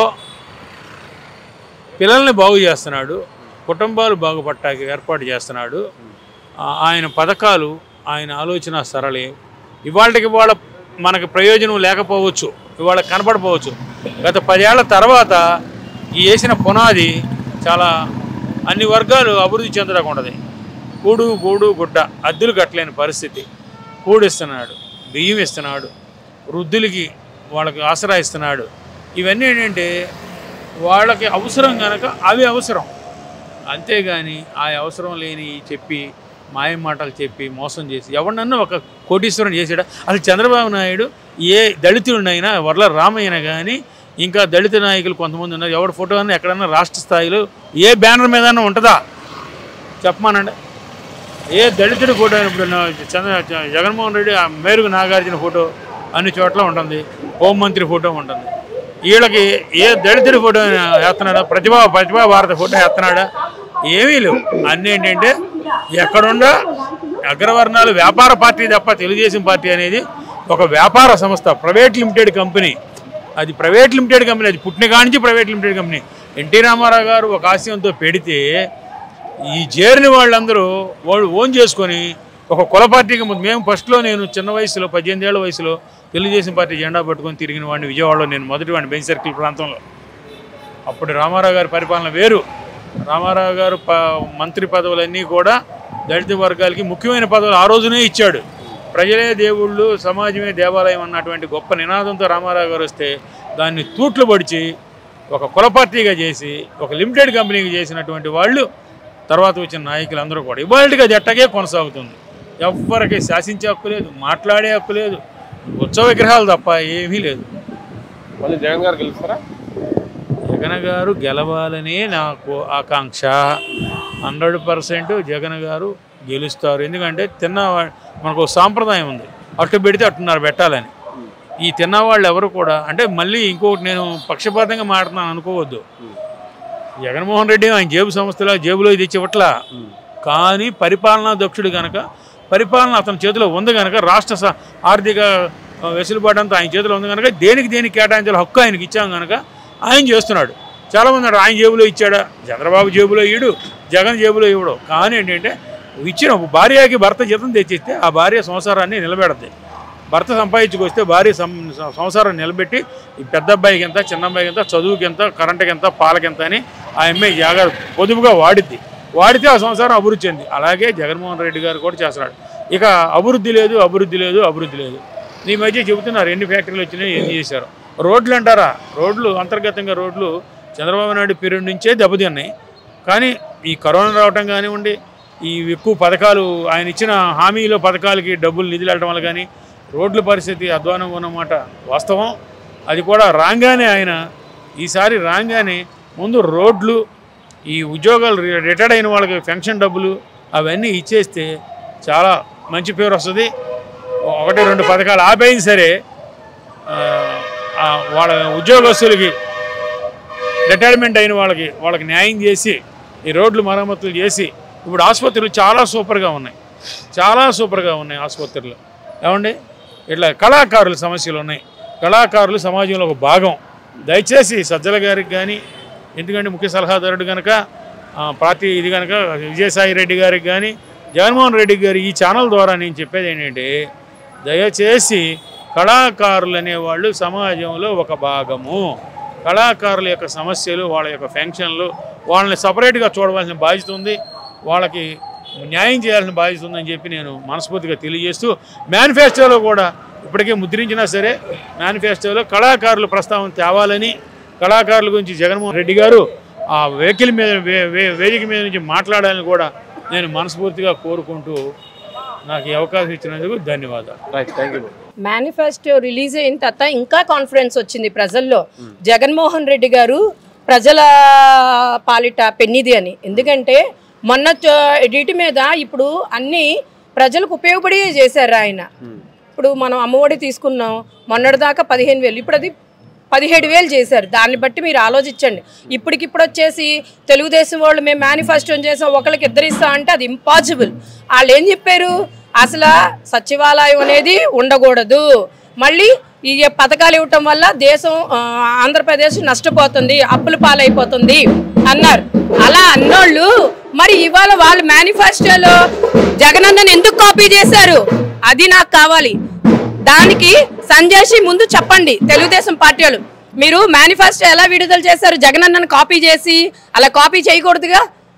పిల్లల్ని బాగు చేస్తున్నాడు కుటుంబాలు బాగుపట్టాకి ఏర్పాటు చేస్తున్నాడు ఆ- ఆయన పథకాలు ఆయన ఆలోచన సరళి ఇవాళకి ఇవాళ మనకు ప్రయోజనం లేకపోవచ్చు ఇవాళ కనపడపోవచ్చు గత పదేళ్ల తర్వాత ఈ వేసిన పునాది చాలా అన్ని వర్గాలు అభివృద్ధి చెందకుండా కూడు గూడు గుడ్డ అద్దెలు కట్టలేని పరిస్థితి కూడు ఇస్తున్నాడు బియ్యం ఇస్తున్నాడు వృద్ధులకి వాళ్ళకి ఆసరా ఇస్తున్నాడు ఇవన్నీ ఏంటంటే వాళ్ళకి అవసరం కనుక అవి అవసరం అంతేగాని ఆ అవసరం లేని చెప్పి మాయ మాటలు చెప్పి మోసం చేసి ఎవరినన్నా ఒక కోటీశ్వరం చేసాడా అసలు చంద్రబాబు నాయుడు ఏ దళితుడినైనా వర్ల రామయ్యన కానీ ఇంకా దళిత నాయకులు కొంతమంది ఉన్నారు ఎవరి ఫోటో అన్నా ఎక్కడన్నా రాష్ట్ర స్థాయిలో ఏ బ్యానర్ మీద ఉంటుందా చెప్పమానండి ఏ దళితుడి ఫోటో అయినా ఇప్పుడు నా- చంద్ర చ- జగన్మోహన్ రెడ్డి ఆ మేరుగు నాగార్జున ఫోటో అన్ని చోట్ల ఉంటుంది హోంమంత్రి ఫోటో ఉంటుంది వీళ్ళకి ఏ దళితుడి ఫోటో అయినా వేస్తున్నాడా ప్రతిభా ప్రతిభా భారత ఫోటో వేస్తున్నాడా ఏమీ లేవు అన్నీ ఏంటంటే ఎక్కడుండా అగ్రవర్ణాలు వ్యాపార పార్టీ తప్ప తెలుగుదేశం పార్టీ అనేది ఒక వ్యాపార సంస్థ ప్రైవేట్ లిమిటెడ్ కంపెనీ అది ప్రైవేట్ లిమిటెడ్ కంపెనీ అది పుట్టిన కాడి నుంచి private limited company NT Rama Rao garu ఒక ఆశయంతో పెడితే ఈ చేరిన వాళ్ళందరూ వాళ్ళు ఓన్ చేసుకొని ఒక కుల పార్టీకి ముందు మేము ఫస్ట్లో నేను చిన్న వయసులో పద్దెనిమిది ఏళ్ళ వయసులో తెలుగుదేశం పార్టీ జెండా పట్టుకొని తిరిగిన వాడిని విజయవాడలో నేను మొదటి వాడిని బెంచ్ సర్కిల్ ప్రాంతంలో అప్పుడు రామారావు గారి పరిపాలన వేరు రామారావు గారు ప మంత్రి పదవులన్నీ కూడా దళిత వర్గాలకి ముఖ్యమైన పదవులు ఆ రోజునే ఇచ్చాడు ప్రజలే దేవుళ్ళు సమాజమే దేవాలయం అన్నటువంటి గొప్ప నినాదంతో రామారావు గారు వస్తే దాన్ని తూట్లు పడిచి ఒక కుల పార్టీగా చేసి ఒక లిమిటెడ్ కంపెనీకి చేసినటువంటి వాళ్ళు తర్వాత వచ్చిన నాయకులు అందరూ కూడా ఇవాళకి అది ఎట్టగే కొనసాగుతుంది ఎవ్వరికి శాసించే హక్కు లేదు మాట్లాడే హక్కు లేదు ఉత్సవ విగ్రహాలు తప్ప ఏమీ లేదు మళ్ళీ జగన్ గారు గెలుస్తారా జగన్ గారు గెలవాలని నాకు ఆకాంక్ష హండ్రెడ్ పర్సెంట్ జగన్ గారు గెలుస్తారు ఎందుకంటే తిన్న మనకు ఒక సాంప్రదాయం ఉంది అట్టు పెడితే అట్టున్నారు పెట్టాలని ఈ తిన్నవాళ్ళు ఎవరు కూడా అంటే మళ్ళీ ఇంకొకటి నేను పక్షపాతంగా మాట్లాడుతున్నాను అనుకోవద్దు జగన్మోహన్ రెడ్డి ఆయన జేబు సంస్థల జేబులో ఇది ఇచ్చివట్లా కానీ పరిపాలనా దక్షుడు కనుక పరిపాలన అతని చేతిలో ఉంది కనుక రాష్ట్ర స- ఆర్థిక ఆ, వెసులుబాటు అంతా ఆయన చేతిలో ఉంది కనుక దేనికి దేనికి కేటాయించాలి హక్కు ఆయనకి ఇచ్చాం కనుక ఆయన చేస్తున్నాడు చాలామంది అన్నారు ఆయన జేబులో ఇచ్చాడా చంద్రబాబు జేబులో ఇయ్యడు జగన్ జేబులో ఇవ్వడు కానీ ఏంటంటే ఇచ్చిన భార్యకి భర్త జీతం తెచ్చిస్తే ఆ భార్య సంసారాన్ని నిలబెడద్ది భర్త సంపాదించుకొస్తే భార్య సం- సంసారం నిలబెట్టి ఈ పెద్ద అబ్బాయికి ఎంత చిన్న అబ్బాయికి ఎంత చదువుకి ఎంత కరెంటుకి ఎంత పాలకి ఎంత అని ఆ అమ్మాయి జాగ్రత్త పొదుపుగా వాడిద్ది వాడితే ఆ సంసారం అభివృద్ధి చెంది అలాగే జగన్మోహన్ రెడ్డి గారు కూడా చేస్తున్నాడు ఇక అభివృద్ధి లేదు అభివృద్ధి లేదు అభివృద్ధి లేదు ఈ మధ్య చెబుతున్నారు ఎన్ని ఫ్యాక్టరీలు వచ్చినాయి ఎన్ని చేశారు రోడ్లు అంటారా రోడ్లు అంతర్గతంగా రోడ్లు చంద్రబాబు నాయుడు పీరియడ్ నుంచే దెబ్బతిన్నాయి కానీ ఈ కరోనా రావటం కానివ్వండి ఈ ఎక్కువ పథకాలు ఆయన ఇచ్చిన హామీలో పథకాలకి డబ్బులు నిధులు వెళ్ళడం వల్ల కానీ రోడ్ల పరిస్థితి అధ్వానంగా ఉన్నమాట వాస్తవం అది కూడా రాగానే ఆయన ఈసారి రాగానే ముందు రోడ్లు ఈ ఉద్యోగాలు రి- రిటైర్డ్ అయిన వాళ్ళకి పెన్షన్ డబ్బులు అవన్నీ ఇచ్చేస్తే చాలా మంచి పేరు వస్తుంది ఒకటి రెండు పథకాలు ఆపేయింది సరే ఆ, ఆ వాళ్ళ ఉద్యోగస్తులకి రిటైర్మెంట్ అయిన వాళ్ళకి వాళ్ళకి న్యాయం చేసి ఈ రోడ్లు మరమ్మతులు చేసి ఇప్పుడు ఆసుపత్రులు చాలా సూపర్గా ఉన్నాయి చాలా సూపర్గా ఉన్నాయి ఆసుపత్రులు ఏమండి ఇట్లా కళాకారుల సమస్యలు ఉన్నాయి కళాకారులు సమాజంలో ఒక భాగం దయచేసి సజ్జల గారికి కానీ ఎందుకంటే ముఖ్య సలహాదారుడు కనుక ఆ, పార్టీ ఇది కనుక విజయసాయి రెడ్డి గారికి కానీ జగన్మోహన్ రెడ్డి గారి ఈ ఛానల్ ద్వారా నేను చెప్పేది ఏంటంటే దయచేసి కళాకారులు అనేవాళ్ళు సమాజంలో ఒక భాగము కళాకారుల యొక్క సమస్యలు వాళ్ళ యొక్క ఫంక్షన్లు వాళ్ళని సపరేట్గా చూడవలసిన బాధ్యత ఉంది వాళ్ళకి న్యాయం చేయాల్సిన బాధ్యత ఉందని చెప్పి నేను మనస్ఫూర్తిగా తెలియజేస్తూ మేనిఫెస్టోలో కూడా ఇప్పటికే ముద్రించినా సరే మేనిఫెస్టోలో కళాకారుల ప్రస్తావన తేవాలని కళాకారుల గురించి జగన్మోహన్ రెడ్డి గారు ఆ వెహికల్ మీద వే- వే- వేదిక మీద నుంచి మాట్లాడాలని కూడా నేను మనస్ఫూర్తిగా కోరుకుంటూ నాకు ఈ అవకాశం ఇచ్చినందుకు ధన్యవాదాలు right thank you manifesto release అయిన తర్వాత ఇంకా కాన్ఫిడెన్స్ వచ్చింది ప్రజల్లో జగన్మోహన్ రెడ్డి గారు ప్రజల పాలిట పెన్నిది అని ఎందుకంటే మొన్న చ- ఎడిట్ మీద ఇప్పుడు అన్ని ప్రజలకు ఉపయోగపడి చేశారు ఆయన ఇప్పుడు మనం అమ్మఒడి తీసుకున్నాం మొన్నటిదాకా పదిహేను వేలు ఇప్పుడు అది పదిహేడు వేలు చేశారు దాన్ని బట్టి మీరు ఆలోచించండి ఇప్పటికిప్పుడు వచ్చేసి తెలుగుదేశం వాళ్ళు మేము మేనిఫెస్టో చేసాం ఒకరికి ఇద్దరు ఇస్తాం అంటే అది ఇంపాసిబుల్ వాళ్ళు ఏం చెప్పారు అసలు సచివాలయం అనేది ఉండకూడదు మళ్ళీ ఈ పథకాలు ఇవ్వటం వల్ల దేశం ఆ, ఆంధ్రప్రదేశ్ నష్టపోతుంది అప్పుల పాలైపోతుంది అన్నారు అలా అన్నోళ్ళు మరి ఇవాళ వాళ్ళు మేనిఫెస్టోలో జగనన్నను ఎందుకు కాపీ చేశారు అది నాకు కావాలి దానికి సంజయ్ సి ముందు చెప్పండి తెలుగుదేశం పార్టీ వాళ్ళు మీరు మేనిఫెస్టో ఎలా విడుదల చేశారు జగనన్నను కాపీ చేసి అలా కాపీ చేయకూడదుగా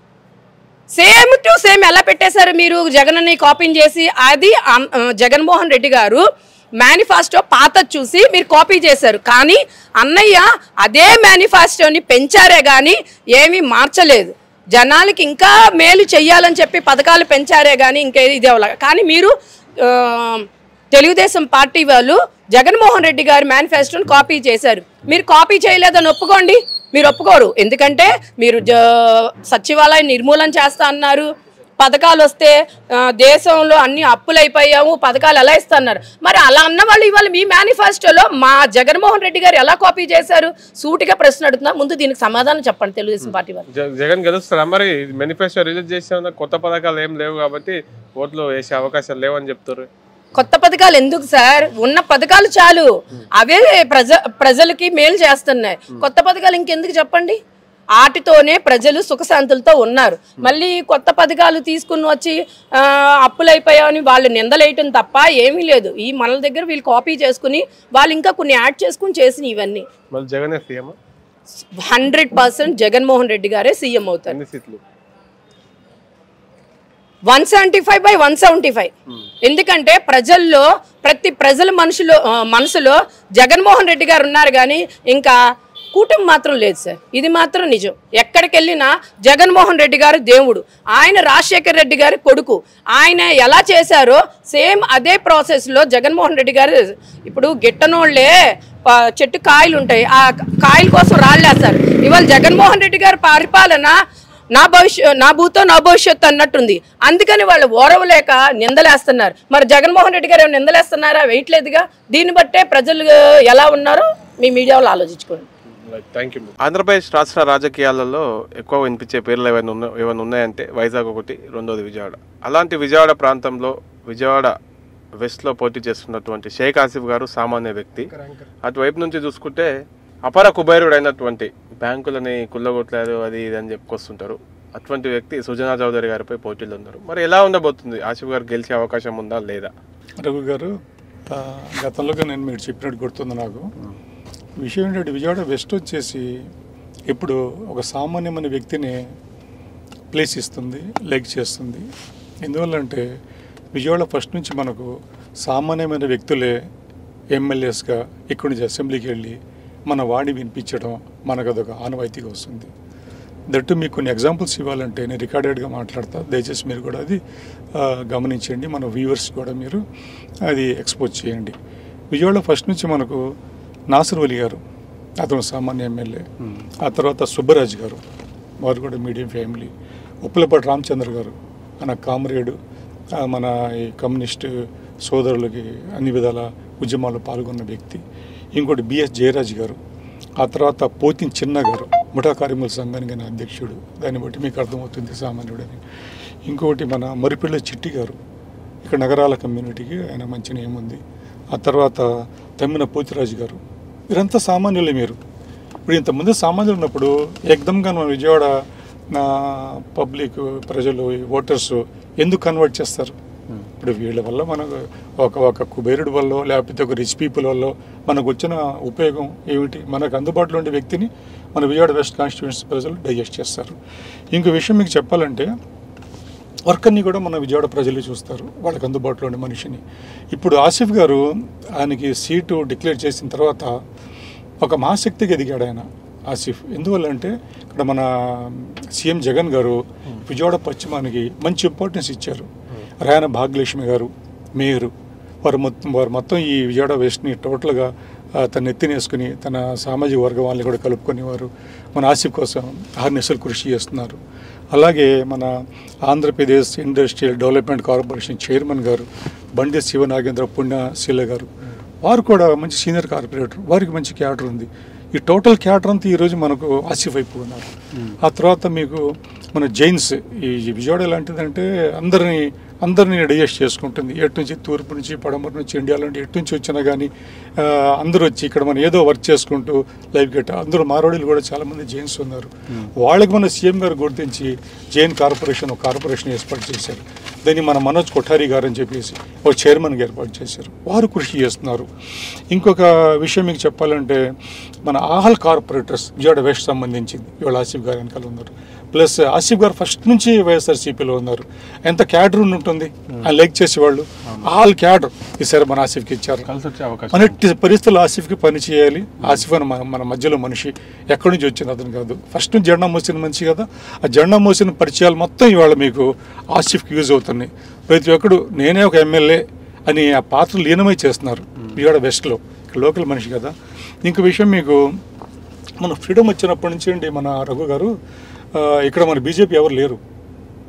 సేమ్ టు సేమ్ ఎలా పెట్టేశారు మీరు జగన్ని కాపీ చేసి అది అం- ఆ, జగన్మోహన్ రెడ్డి గారు మేనిఫెస్టో పాత చూసి మీరు కాపీ చేశారు కానీ అన్నయ్య అదే మేనిఫెస్టోని పెంచారే కానీ ఏమీ మార్చలేదు జనాలకి ఇంకా మేలు చెయ్యాలని చెప్పి పథకాలు పెంచారే కానీ ఇంకా ఇది అవ్వలే కానీ మీరు ఆ, తెలుగుదేశం పార్టీ వాళ్ళు జగన్మోహన్ రెడ్డి గారి మేనిఫెస్టోని కాపీ చేశారు మీరు కాపీ చేయలేదని ఒప్పుకోండి మీరు ఒప్పుకోరు ఎందుకంటే మీరు జ- సచివాలయం నిర్మూలన చేస్తా అన్నారు పథకాలు వస్తే ఆ, దేశంలో అన్ని అప్పులు అయిపోయాము పథకాలు ఎలా ఇస్తున్నారు మరి అలా అన్న వాళ్ళు ఇవాళ మీ మేనిఫెస్టోలో మా జగన్మోహన్ రెడ్డి గారు ఎలా కాపీ చేశారు సూటిగా ప్రశ్న అడుగుతున్నా ముందు దీనికి సమాధానం చెప్పండి తెలుగుదేశం పార్టీ వారు జ- జగన్ గెలుస్తారా మరి మేనిఫెస్టో రిలీజ్ చేసిన కొత్త పథకాలు ఏం లేవు కాబట్టి ఓట్లు వేసే అవకాశాలు లేవని చెప్తారు కొత్త పథకాలు ఎందుకు సార్ ఉన్న పథకాలు చాలు అవే ప్రజ ప్రజలకి మేలు చేస్తున్నాయి కొత్త పథకాలు ఇంకెందుకు చెప్పండి వాటితోనే ప్రజలు సుఖశాంతులతో ఉన్నారు మళ్ళీ కొత్త పథకాలు తీసుకుని వచ్చి ఆ, అప్పులైపోయామని వాళ్ళు నిందలేయటం తప్ప ఏమీ లేదు ఈ మనల దగ్గర వీళ్ళు కాపీ చేసుకుని వాళ్ళు ఇంకా కొన్ని యాడ్ చేసుకుని చేసిన ఇవన్నీ మళ్ళీ జగనే CM hundred percent Jaganmohan Reddy గారే సీఎం అవుతారు ఎన్ని సీట్లు one seventy five by one seventy five ఎందుకంటే ప్రజల్లో ప్రతి ప్రజల మనుషులో ఆ, మనసులో జగన్మోహన్ రెడ్డి గారు ఉన్నారు కానీ ఇంకా కూటమి మాత్రం లేదు సార్ ఇది మాత్రం నిజం ఎక్కడికి వెళ్ళినా జగన్మోహన్ రెడ్డి గారు దేవుడు ఆయన రాజశేఖర రెడ్డి గారి కొడుకు ఆయన ఎలా చేశారో సేమ్ అదే ప్రాసెస్లో జగన్మోహన్ రెడ్డి గారు ఇప్పుడు గిట్టనోళ్ళే ప- చెట్టు కాయలు ఉంటాయి ఆ కాయల కోసం రాళ్ళేస్తారు ఇవాళ జగన్మోహన్ రెడ్డి గారి పరిపాలన నా భవిష్య నా భూతో నా భవిష్యత్తు అన్నట్టుంది అందుకని వాళ్ళు ఓరవలేక నిందలేస్తున్నారు మరి జగన్మోహన్ రెడ్డి గారు ఏమైనా నిందలేస్తున్నారా వేయట్లేదుగా దీన్ని బట్టే ప్రజలు ఎలా ఉన్నారో మీ మీడియా వాళ్ళు ఆలోచించుకోండి థ్యాంక్ యూ ఆంధ్రప్రదేశ్ రాష్ట్ర రాజకీయాలలో ఎక్కువ వినిపించే పేర్లు ఏమైనా ఉన్నా ఏమైనా ఉన్నాయంటే వైజాగ్ ఒకటి రెండోది విజయవాడ అలాంటి విజయవాడ ప్రాంతంలో విజయవాడ వెస్ట్లో పోటీ చేస్తున్నటువంటి షేక్ ఆసిఫ్ గారు సామాన్య వ్యక్తి అటువైపు నుంచి చూసుకుంటే అపర కుబేరుడు అయినటువంటి బ్యాంకులని కుల్లగొట్టలేదు అది ఇది అని చెప్పుకొస్తుంటారు అటువంటి వ్యక్తి సుజనా చౌదరి గారిపై పోటీలో ఉన్నారు మరి ఎలా ఉండబోతుంది ఆసిఫ్ గారు గెలిచే అవకాశం ఉందా లేదా రఘు గారు ఆ, గతంలోగా నేను మీరు చెప్పినట్టు గుర్తుంది నాకు విషయం ఏంటంటే విజయవాడ వెస్ట్ వచ్చేసి ఇప్పుడు ఒక సామాన్యమైన వ్యక్తిని ప్లేస్ ఇస్తుంది లెగ్ చేస్తుంది ఎందువల్లంటే విజయవాడ ఫస్ట్ నుంచి మనకు సామాన్యమైన వ్యక్తులే ఎమ్మెల్యేస్గా ఇక్కడి నుంచి అసెంబ్లీకి వెళ్ళి మన వాణి వినిపించడం మనకు అదొక ఆనవాయితీగా వస్తుంది దట్టు మీకు కొన్ని ఎగ్జాంపుల్స్ ఇవ్వాలంటే నేను రికార్డెడ్గా మాట్లాడతా దయచేసి మీరు కూడా అది ఆ, గమనించండి మన వ్యూవర్స్ కూడా మీరు అది ఎక్స్పోజ్ చేయండి విజయవాడ ఫస్ట్ నుంచి మనకు నాసర్ వలి గారు అతను సామాన్య ఎమ్మెల్యే ఆ తర్వాత సుబ్బరాజ్ గారు వారు కూడా మీడియం ఫ్యామిలీ ఉప్పలపాటి రామచంద్ర గారు మన కామ్రేడు ఆ, మన ఈ కమ్యూనిస్ట్ సోదరులకి అన్ని విధాల ఉద్యమాల్లో పాల్గొన్న వ్యక్తి ఇంకోటి బిఎస్ జయరాజ్ గారు ఆ తర్వాత పోతిన్ చిన్న గారు ముఠా కార్మికుల సంఘానికి ఆయన అధ్యక్షుడు దాన్ని బట్టి మీకు అర్థమవుతుంది సామాన్యుడని ఇంకొకటి మన మరిపిళ్ళ చిట్టి గారు ఇక్కడ నగరాల కమ్యూనిటీకి ఆయన మంచి నేమ్ ఉంది ఆ తర్వాత తమ్మిన పోతిరాజు గారు వీరంతా సామాన్యులే మీరు ఇప్పుడు ఇంతమంది సామాన్యులు ఉన్నప్పుడు ఎగ్దమ్గా మన విజయవాడ నా పబ్లిక్ ప్రజలు ఓటర్స్ ఎందుకు కన్వర్ట్ చేస్తారు ఇప్పుడు వీళ్ళ వల్ల మనకు ఒక ఒక కుబేరుడి వల్ల లేకపోతే ఒక రిచ్ పీపుల్ వల్ల మనకు వచ్చిన ఉపయోగం ఏమిటి మనకు అందుబాటులో ఉండే వ్యక్తిని మన విజయవాడ వెస్ట్ కాన్స్టిట్యూన్సీ ప్రజలు డైజెస్ట్ చేస్తారు ఇంకో విషయం మీకు చెప్పాలంటే వర్కర్ని కూడా మన విజయవాడ ప్రజలు చూస్తారు వాళ్ళకి అందుబాటులో ఉండే మనిషిని ఇప్పుడు ఆసిఫ్ గారు ఆయనకి సీటు డిక్లేర్ చేసిన తర్వాత ఒక మహాశక్తికి ఎదిగాడు ఆయన ఆసిఫ్ ఎందువల్ల అంటే ఇక్కడ మన సీఎం జగన్ గారు విజయవాడ పశ్చిమానికి మంచి ఇంపార్టెన్స్ ఇచ్చారు రాయన భాగ్యలక్ష్మి గారు మేయరు వారు మొత్తం వారు మొత్తం ఈ విజయవాడ వెస్ట్ని టోటల్గా ఆ, తన ఎత్తినేసుకుని తన సామాజిక వర్గం వాళ్ళని కూడా కలుపుకొని వారు మన ఆసిఫ్ కోసం ఆర్నెస్సులు కృషి చేస్తున్నారు అలాగే మన Andhra Pradesh industrial development corporation chairman garu Bandi శివనాగేంద్ర పుణ్యశీల గారు వారు కూడా మంచి సీనియర్ కార్పొరేటర్ వారికి మంచి క్యాడర్ ఉంది ఈ టోటల్ క్యాడర్ అంతా ఈరోజు మనకు ఆసిఫ్ అయిపోతున్నారు ఆ తర్వాత మీకు మన జైన్స్ ఈ విజయవాడ ఎలాంటిదంటే అందరినీ అందరినీ డైజెస్ట్ చేసుకుంటుంది ఎటు నుంచి తూర్పు నుంచి పడమర నుంచి ఇండియా నుండి ఎటు నుంచి వచ్చినా కానీ ఆ, అందరూ వచ్చి ఇక్కడ మనం ఏదో వర్క్ చేసుకుంటూ లైఫ్ గట్ట అందరూ మారోడీలు కూడా చాలామంది జైన్స్ ఉన్నారు వాళ్ళకి మన సీఎం గారు గుర్తించి జైన్ కార్పొరేషన్ ఒక కార్పొరేషన్ ఏర్పాటు చేశారు దాన్ని మన మనోజ్ కొఠారి గారు అని చెప్పేసి ఒక చైర్మన్గా ఏర్పాటు చేశారు వారు కృషి చేస్తున్నారు ఇంకొక విషయం మీకు చెప్పాలంటే మన ఆహల్ కార్పొరేటర్స్ విజయవాడ వెస్ట్ సంబంధించింది ఇవాళ ఆసిఫ్ గారు వెనకాల ఉన్నారు ప్లస్ ఆసిఫ్ గారు ఫస్ట్ నుంచి వైఎస్ఆర్సీపీలో ఉన్నారు ఎంత క్యాడర్ ఉంటుంది ఆయన లైక్ చేసేవాళ్ళు ఆల్ క్యాడర్ ఈసారి మన ఆసిఫ్కి ఇచ్చారు కలిసి వచ్చే అవకాశం మన ఎట్టి పరిస్థితుల్లో ఆసిఫ్కి పని చేయాలి ఆసిఫ్ అని మన మన మధ్యలో మనిషి ఎక్కడి నుంచి వచ్చిన అతను కాదు ఫస్ట్ నుంచి జెండా మోసిన మనిషి కదా ఆ జెండా మోసిన పరిచయాలు మొత్తం ఇవాళ మీకు ఆసిఫ్కి యూజ్ అవుతున్నాయి ప్రతి ఒక్కడు నేనే ఒక ఎమ్మెల్యే అని ఆ పాత్ర లీనమై చేస్తున్నారు ఇవాడ వెస్ట్లో ఇక్కడ లోకల్ మనిషి కదా ఇంకో విషయం మీకు మన ఫ్రీడమ్ వచ్చినప్పటి నుంచి అండి మన రఘు గారు ఆ, ఇక్కడ మన బీజేపీ ఎవరు లేరు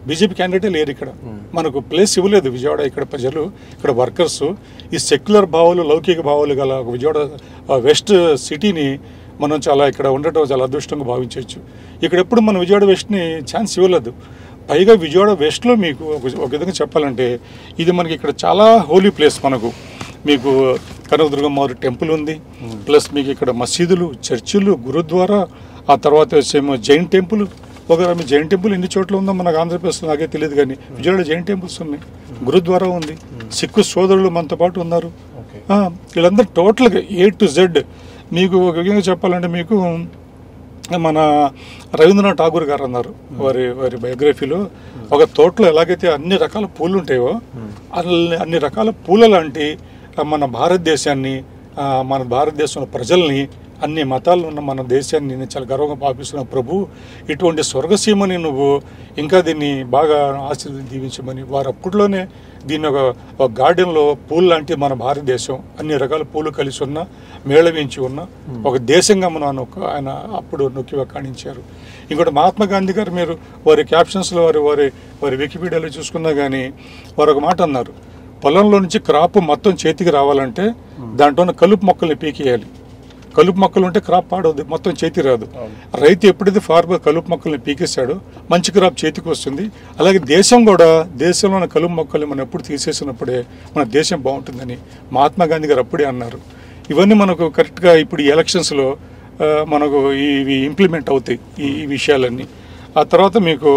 బీజేపీ క్యాండిడేటే లేరు ఇక్కడ మనకు ప్లేస్ ఇవ్వలేదు విజయవాడ ఇక్కడ ప్రజలు ఇక్కడ వర్కర్స్ ఈ సెక్యులర్ భావాలు లౌకిక భావాలు గల ఒక విజయవాడ ఆ, వెస్ట్ సిటీని మనం చాలా ఇక్కడ ఉండటం చాలా అదృష్టంగా భావించవచ్చు ఇక్కడ ఎప్పుడు మన విజయవాడ వెస్ట్ని ఛాన్స్ ఇవ్వలేదు పైగా విజయవాడ వెస్ట్లో మీకు ఒక ఒక విధంగా చెప్పాలంటే ఇది మనకి ఇక్కడ చాలా హోలీ ప్లేస్ మనకు మీకు కనకదుర్గమ్మ టెంపుల్ ఉంది ప్లస్ మీకు ఇక్కడ మసీదులు చర్చిలు గురుద్వారా ఆ తర్వాత వచ్చేమో జైన్ టెంపుల్ ఒక ఆమె జైన్ టెంపుల్ ఎన్ని చోట్ల ఉందో మనకు ఆంధ్రప్రదేశ్ నాకే తెలియదు కానీ విజయవాడ జైన్ టెంపుల్స్ ఉన్నాయి గురుద్వారా ఉంది సిక్కు సోదరులు మనతో పాటు ఉన్నారు ఆ, వీళ్ళందరూ టోటల్గా ఏ టు జెడ్ మీకు ఒక విధంగా చెప్పాలంటే మీకు మన రవీంద్రనాథ్ ఠాగూర్ గారు అన్నారు వారి వారి బయోగ్రఫీలో ఒక తోటలో ఎలాగైతే అన్ని రకాల పూలు ఉంటాయో అన్ని అన్ని రకాల పూల లాంటి ఆ, మన భారతదేశాన్ని ఆ, మన భారతదేశంలో ప్రజల్ని అన్ని మతాలు ఉన్న మన దేశాన్ని నేను చాలా గర్వంగా భావిస్తున్న ప్రభు ఇటువంటి స్వర్గసీమని నువ్వు ఇంకా దీన్ని బాగా ఆశీర్వది దీవించమని వారు అప్పట్లోనే దీన్ని ఒక ఒక గార్డెన్లో పూలు లాంటి మన భారతదేశం అన్ని రకాల పూలు కలిసి ఉన్న మేళవించి ఉన్న ఒక దేశంగా మనం నొక్క- ఆయన అప్పుడు నొక్కి వక్కాణించారు ఇంకోటి మహాత్మా గాంధీ గారు మీరు వారి క్యాప్షన్స్లో వారి వారి వారి వికీపీడియాలో చూసుకున్నా కానీ వారు ఒక మాట అన్నారు పొలంలో నుంచి క్రాప్ మొత్తం చేతికి రావాలంటే దాంట్లో ఉన్న కలుపు మొక్కల్ని పీకేయాలి కలుపు మొక్కలు ఉంటే క్రాప్ పాడవద్దు మొత్తం చేతి రాదు రైతు ఎప్పుడైతే ఫార్మర్ కలుపు మొక్కల్ని పీకేశాడో మంచి క్రాప్ చేతికి వస్తుంది అలాగే దేశం కూడా దేశంలో ఉన్న కలుపు మొక్కల్ని మనం ఎప్పుడు తీసేసినప్పుడే మన దేశం బాగుంటుందని మహాత్మా గాంధీ గారు అప్పుడే అన్నారు ఇవన్నీ మనకు కరెక్ట్గా ఇప్పుడు ఈ ఎలక్షన్స్లో ఆ, మనకు ఇవి ఇంప్లిమెంట్ అవుతాయి ఈ ఈ విషయాలన్నీ ఆ తర్వాత మీకు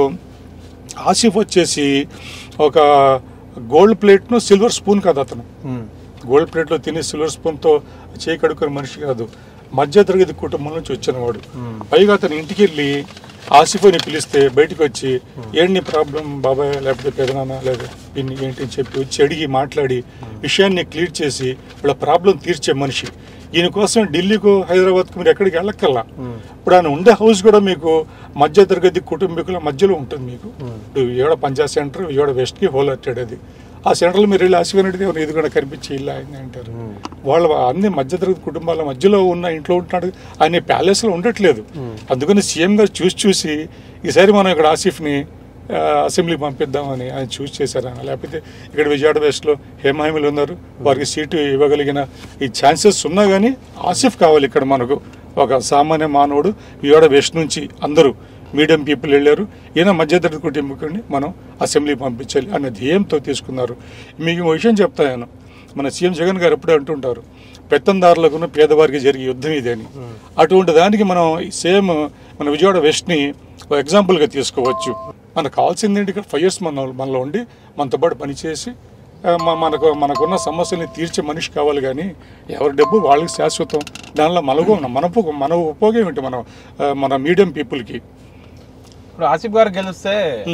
ఆసిఫ్ వచ్చేసి ఒక గోల్డ్ ప్లేట్ను సిల్వర్ స్పూన్ కాదు అతను గోల్డ్ ప్లేట్లో తిని సిల్వర్ స్పూన్తో చేయి కడుక్కునే మనిషి కాదు మధ్య తరగతి కుటుంబం నుంచి వచ్చినవాడు పైగా అతను ఇంటికి వెళ్ళి ఆసిఫ్ అని పిలిస్తే బయటకు వచ్చి ఏంటి నీ ప్రాబ్లం బాబాయ్ లేకపోతే పెదనాన్న లేదా పిన్ని ఏంటి అని చెప్పి వచ్చి అడిగి మాట్లాడి విషయాన్ని క్లియర్ చేసి వాళ్ళ ప్రాబ్లం తీర్చే మనిషి ఈయన కోసం ఢిల్లీకు హైదరాబాద్కు మీరు ఎక్కడికి వెళ్ళక్కల్లా ఇప్పుడు ఆయన ఉండే హౌస్ కూడా మీకు మధ్య తరగతి కుటుంబీకుల మధ్యలో ఉంటుంది మీకు ఇప్పుడు విజయవాడ పంచాయత్ సెంటర్ విజయవాడ వెస్ట్కి హోల్ అట్టాడు అది ఆ సెంటర్లో మీరు వెళ్ళి ఆశీర్వాదం ఎవరు ఇది కూడా కనిపించి ఇల్లు ఆయన అంటారు వాళ్ళ అన్ని మధ్యతరగతి కుటుంబాల మధ్యలో ఉన్న ఇంట్లో ఉంటున్నాడు ఆయన ప్యాలెస్లో ఉండట్లేదు అందుకని సీఎం గారు చూసి చూసి ఈసారి మనం ఇక్కడ ఆసిఫ్ని ఆ, అసెంబ్లీకి పంపిద్దామని ఆయన చూస్ చేశారు ఆయన లేకపోతే ఇక్కడ విజయవాడ వెస్ట్లో హేమహామీలు ఉన్నారు వారికి సీటు ఇవ్వగలిగిన ఈ ఛాన్సెస్ ఉన్నా కానీ ఆసిఫ్ కావాలి ఇక్కడ మనకు ఒక సామాన్య మానవుడు విజయవాడ వెస్ట్ నుంచి అందరూ మీడియం పీపుల్ వెళ్ళారు ఈయన మధ్యతరగతి కుటుంబకుడిని మనం అసెంబ్లీకి పంపించాలి అన్న ధ్యేయంతో తీసుకున్నారు మీకు ఒక విషయం చెప్తాను మన సీఎం జగన్ గారు ఎప్పుడే అంటుంటారు పెత్తందారులకు పేదవారికి జరిగే యుద్ధం ఇది అని అటువంటి దానికి మనం సేమ్ మన విజయవాడ వెస్ట్ని ఒక ఎగ్జాంపుల్గా తీసుకోవచ్చు మనకు కావాల్సింది ఏంటి ఇక్కడ ఫైవ్ ఇయర్స్ మన మనలో ఉండి మనతో పాటు పనిచేసి ఆ, మ- మనకు మనకున్న సమస్యల్ని తీర్చే మనిషి కావాలి కానీ ఎవరి డబ్బు వాళ్ళకి శాశ్వతం దానిలో మనకు మన ఉప- మన ఉపయోగం ఏంటి మనం ఆ, మన మీడియం పీపుల్కి ఇప్పుడు ఆసిఫ్ గారు గెలిస్తే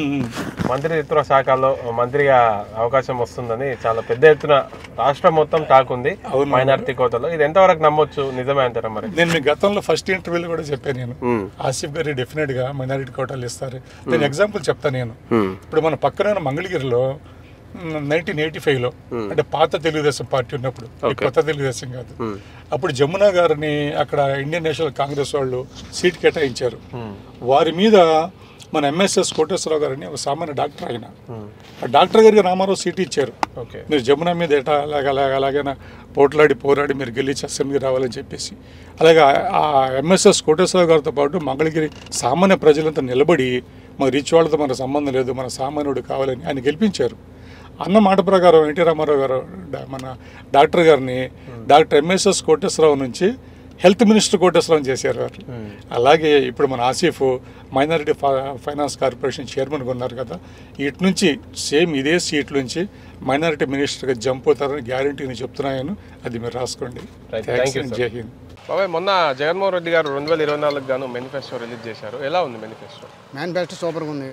మంత్రిత్వ శాఖలో మంత్రిగా అవకాశం వస్తుందని చాలా పెద్ద ఎత్తున రాష్ట్రం మొత్తం టాక్ ఉంది మైనార్టీ కోతలో ఇది ఎంతవరకు నమ్మొచ్చు నిజమే అంటారా మరి నేను మీ గతంలో ఫస్ట్ ఇంటర్వ్యూలో కూడా చెప్పాను నేను ఆసిఫ్ గారు డెఫినెట్ గా మైనారిటీ కోటాలు ఇస్తారు నేను ఎగ్జాంపుల్ చెప్తాను నేను ఇప్పుడు మన పక్కన మంగళగిరిలో నైన్టీన్ ఎయిటీ ఫైవ్ లో అంటే పాత తెలుగుదేశం పార్టీ ఉన్నప్పుడు ఈ కొత్త తెలుగుదేశం కాదు అప్పుడు జమునా గారిని అక్కడ ఇండియన్ నేషనల్ కాంగ్రెస్ వాళ్ళు సీట్ కేటాయించారు వారి మీద మన ఎంఎస్ఎస్ కోటేశ్వరరావు గారిని ఒక సామాన్య డాక్టర్ ఆయన ఆ డాక్టర్ గారికి రామారావు సీట్ ఇచ్చారు ఓకే మీరు జమున మీద ఎటా అలాగ అలాగ అలాగైనా పోట్లాడి పోరాడి మీరు గెలిచి అసెంబ్లీకి రావాలని చెప్పేసి అలాగే ఆ- ఆ ఎంఎస్ఎస్ కోటేశ్వరరావు గారితో పాటు మంగళగిరి సామాన్య ప్రజలంతా నిలబడి మా రిచ్ వాళ్ళతో మన సంబంధం లేదు మన సామాన్యుడు కావాలని ఆయన గెలిపించారు అన్న మాట ప్రకారం ఎన్టీ రామారావు గారు డా- మన డాక్టర్ గారిని డాక్టర్ ఎంఎస్ఎస్ కోటేశ్వరరావు నుంచి హెల్త్ మినిస్టర్ కోటేశ్వరం చేశారు వారు అలాగే ఇప్పుడు మన ఆసిఫ్ మైనారిటీ ఫైనాన్స్ కార్పొరేషన్ చైర్మన్గా ఉన్నారు కదా ఇటు నుంచి సేమ్ ఇదే సీట్ నుంచి మైనారిటీ మినిస్టర్గా జంప్ అవుతారని గ్యారంటీ నేను చెప్తున్నాను అది మీరు రాసుకోండి Right. Thanks Thank you, and sir. జై హింద్ బాబాయ్ మొన్న జగన్మోహన్ రెడ్డి గారు రెండు వేల ఇరవై నాలుగు గాను మేనిఫెస్టో రిలీజ్ చేశారు ఎలా ఉంది మేనిఫెస్టో మేనిఫెస్టో సూపర్గా ఉంది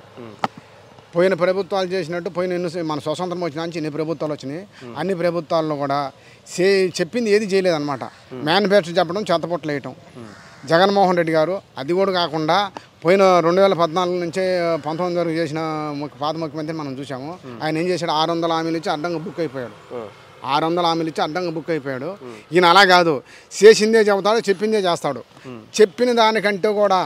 పోయిన ప్రభుత్వాలు చేసినట్టు పోయిన ఎన్ని మన స్వతంత్రం వచ్చిన నుంచి ఎన్ని ప్రభుత్వాలు వచ్చినాయి అన్ని ప్రభుత్వాల్లో కూడా సే చెప్పింది ఏది చేయలేదన్నమాట మేనిఫెస్టో చెప్పడం చెత్తపొట్లు వేయటం జగన్మోహన్ రెడ్డి గారు అది కూడా కాకుండా పోయిన రెండు వేల పద్నాలుగు నుంచే పంతొమ్మిది వరకు చేసిన ముఖ్య పాత ముఖ్యమంత్రి మనం చూసాము ఆయన ఏం చేశాడు ఆరు వందల హామీలు ఇచ్చి అడ్డంగా బుక్ అయిపోయాడు ఆరు వందల హామీలు ఇచ్చి అడ్డంగా బుక్ అయిపోయాడు ఈయన అలా కాదు చేసిందే చెబుతాడు చెప్పిందే చేస్తాడు చెప్పిన దానికంటే కూడా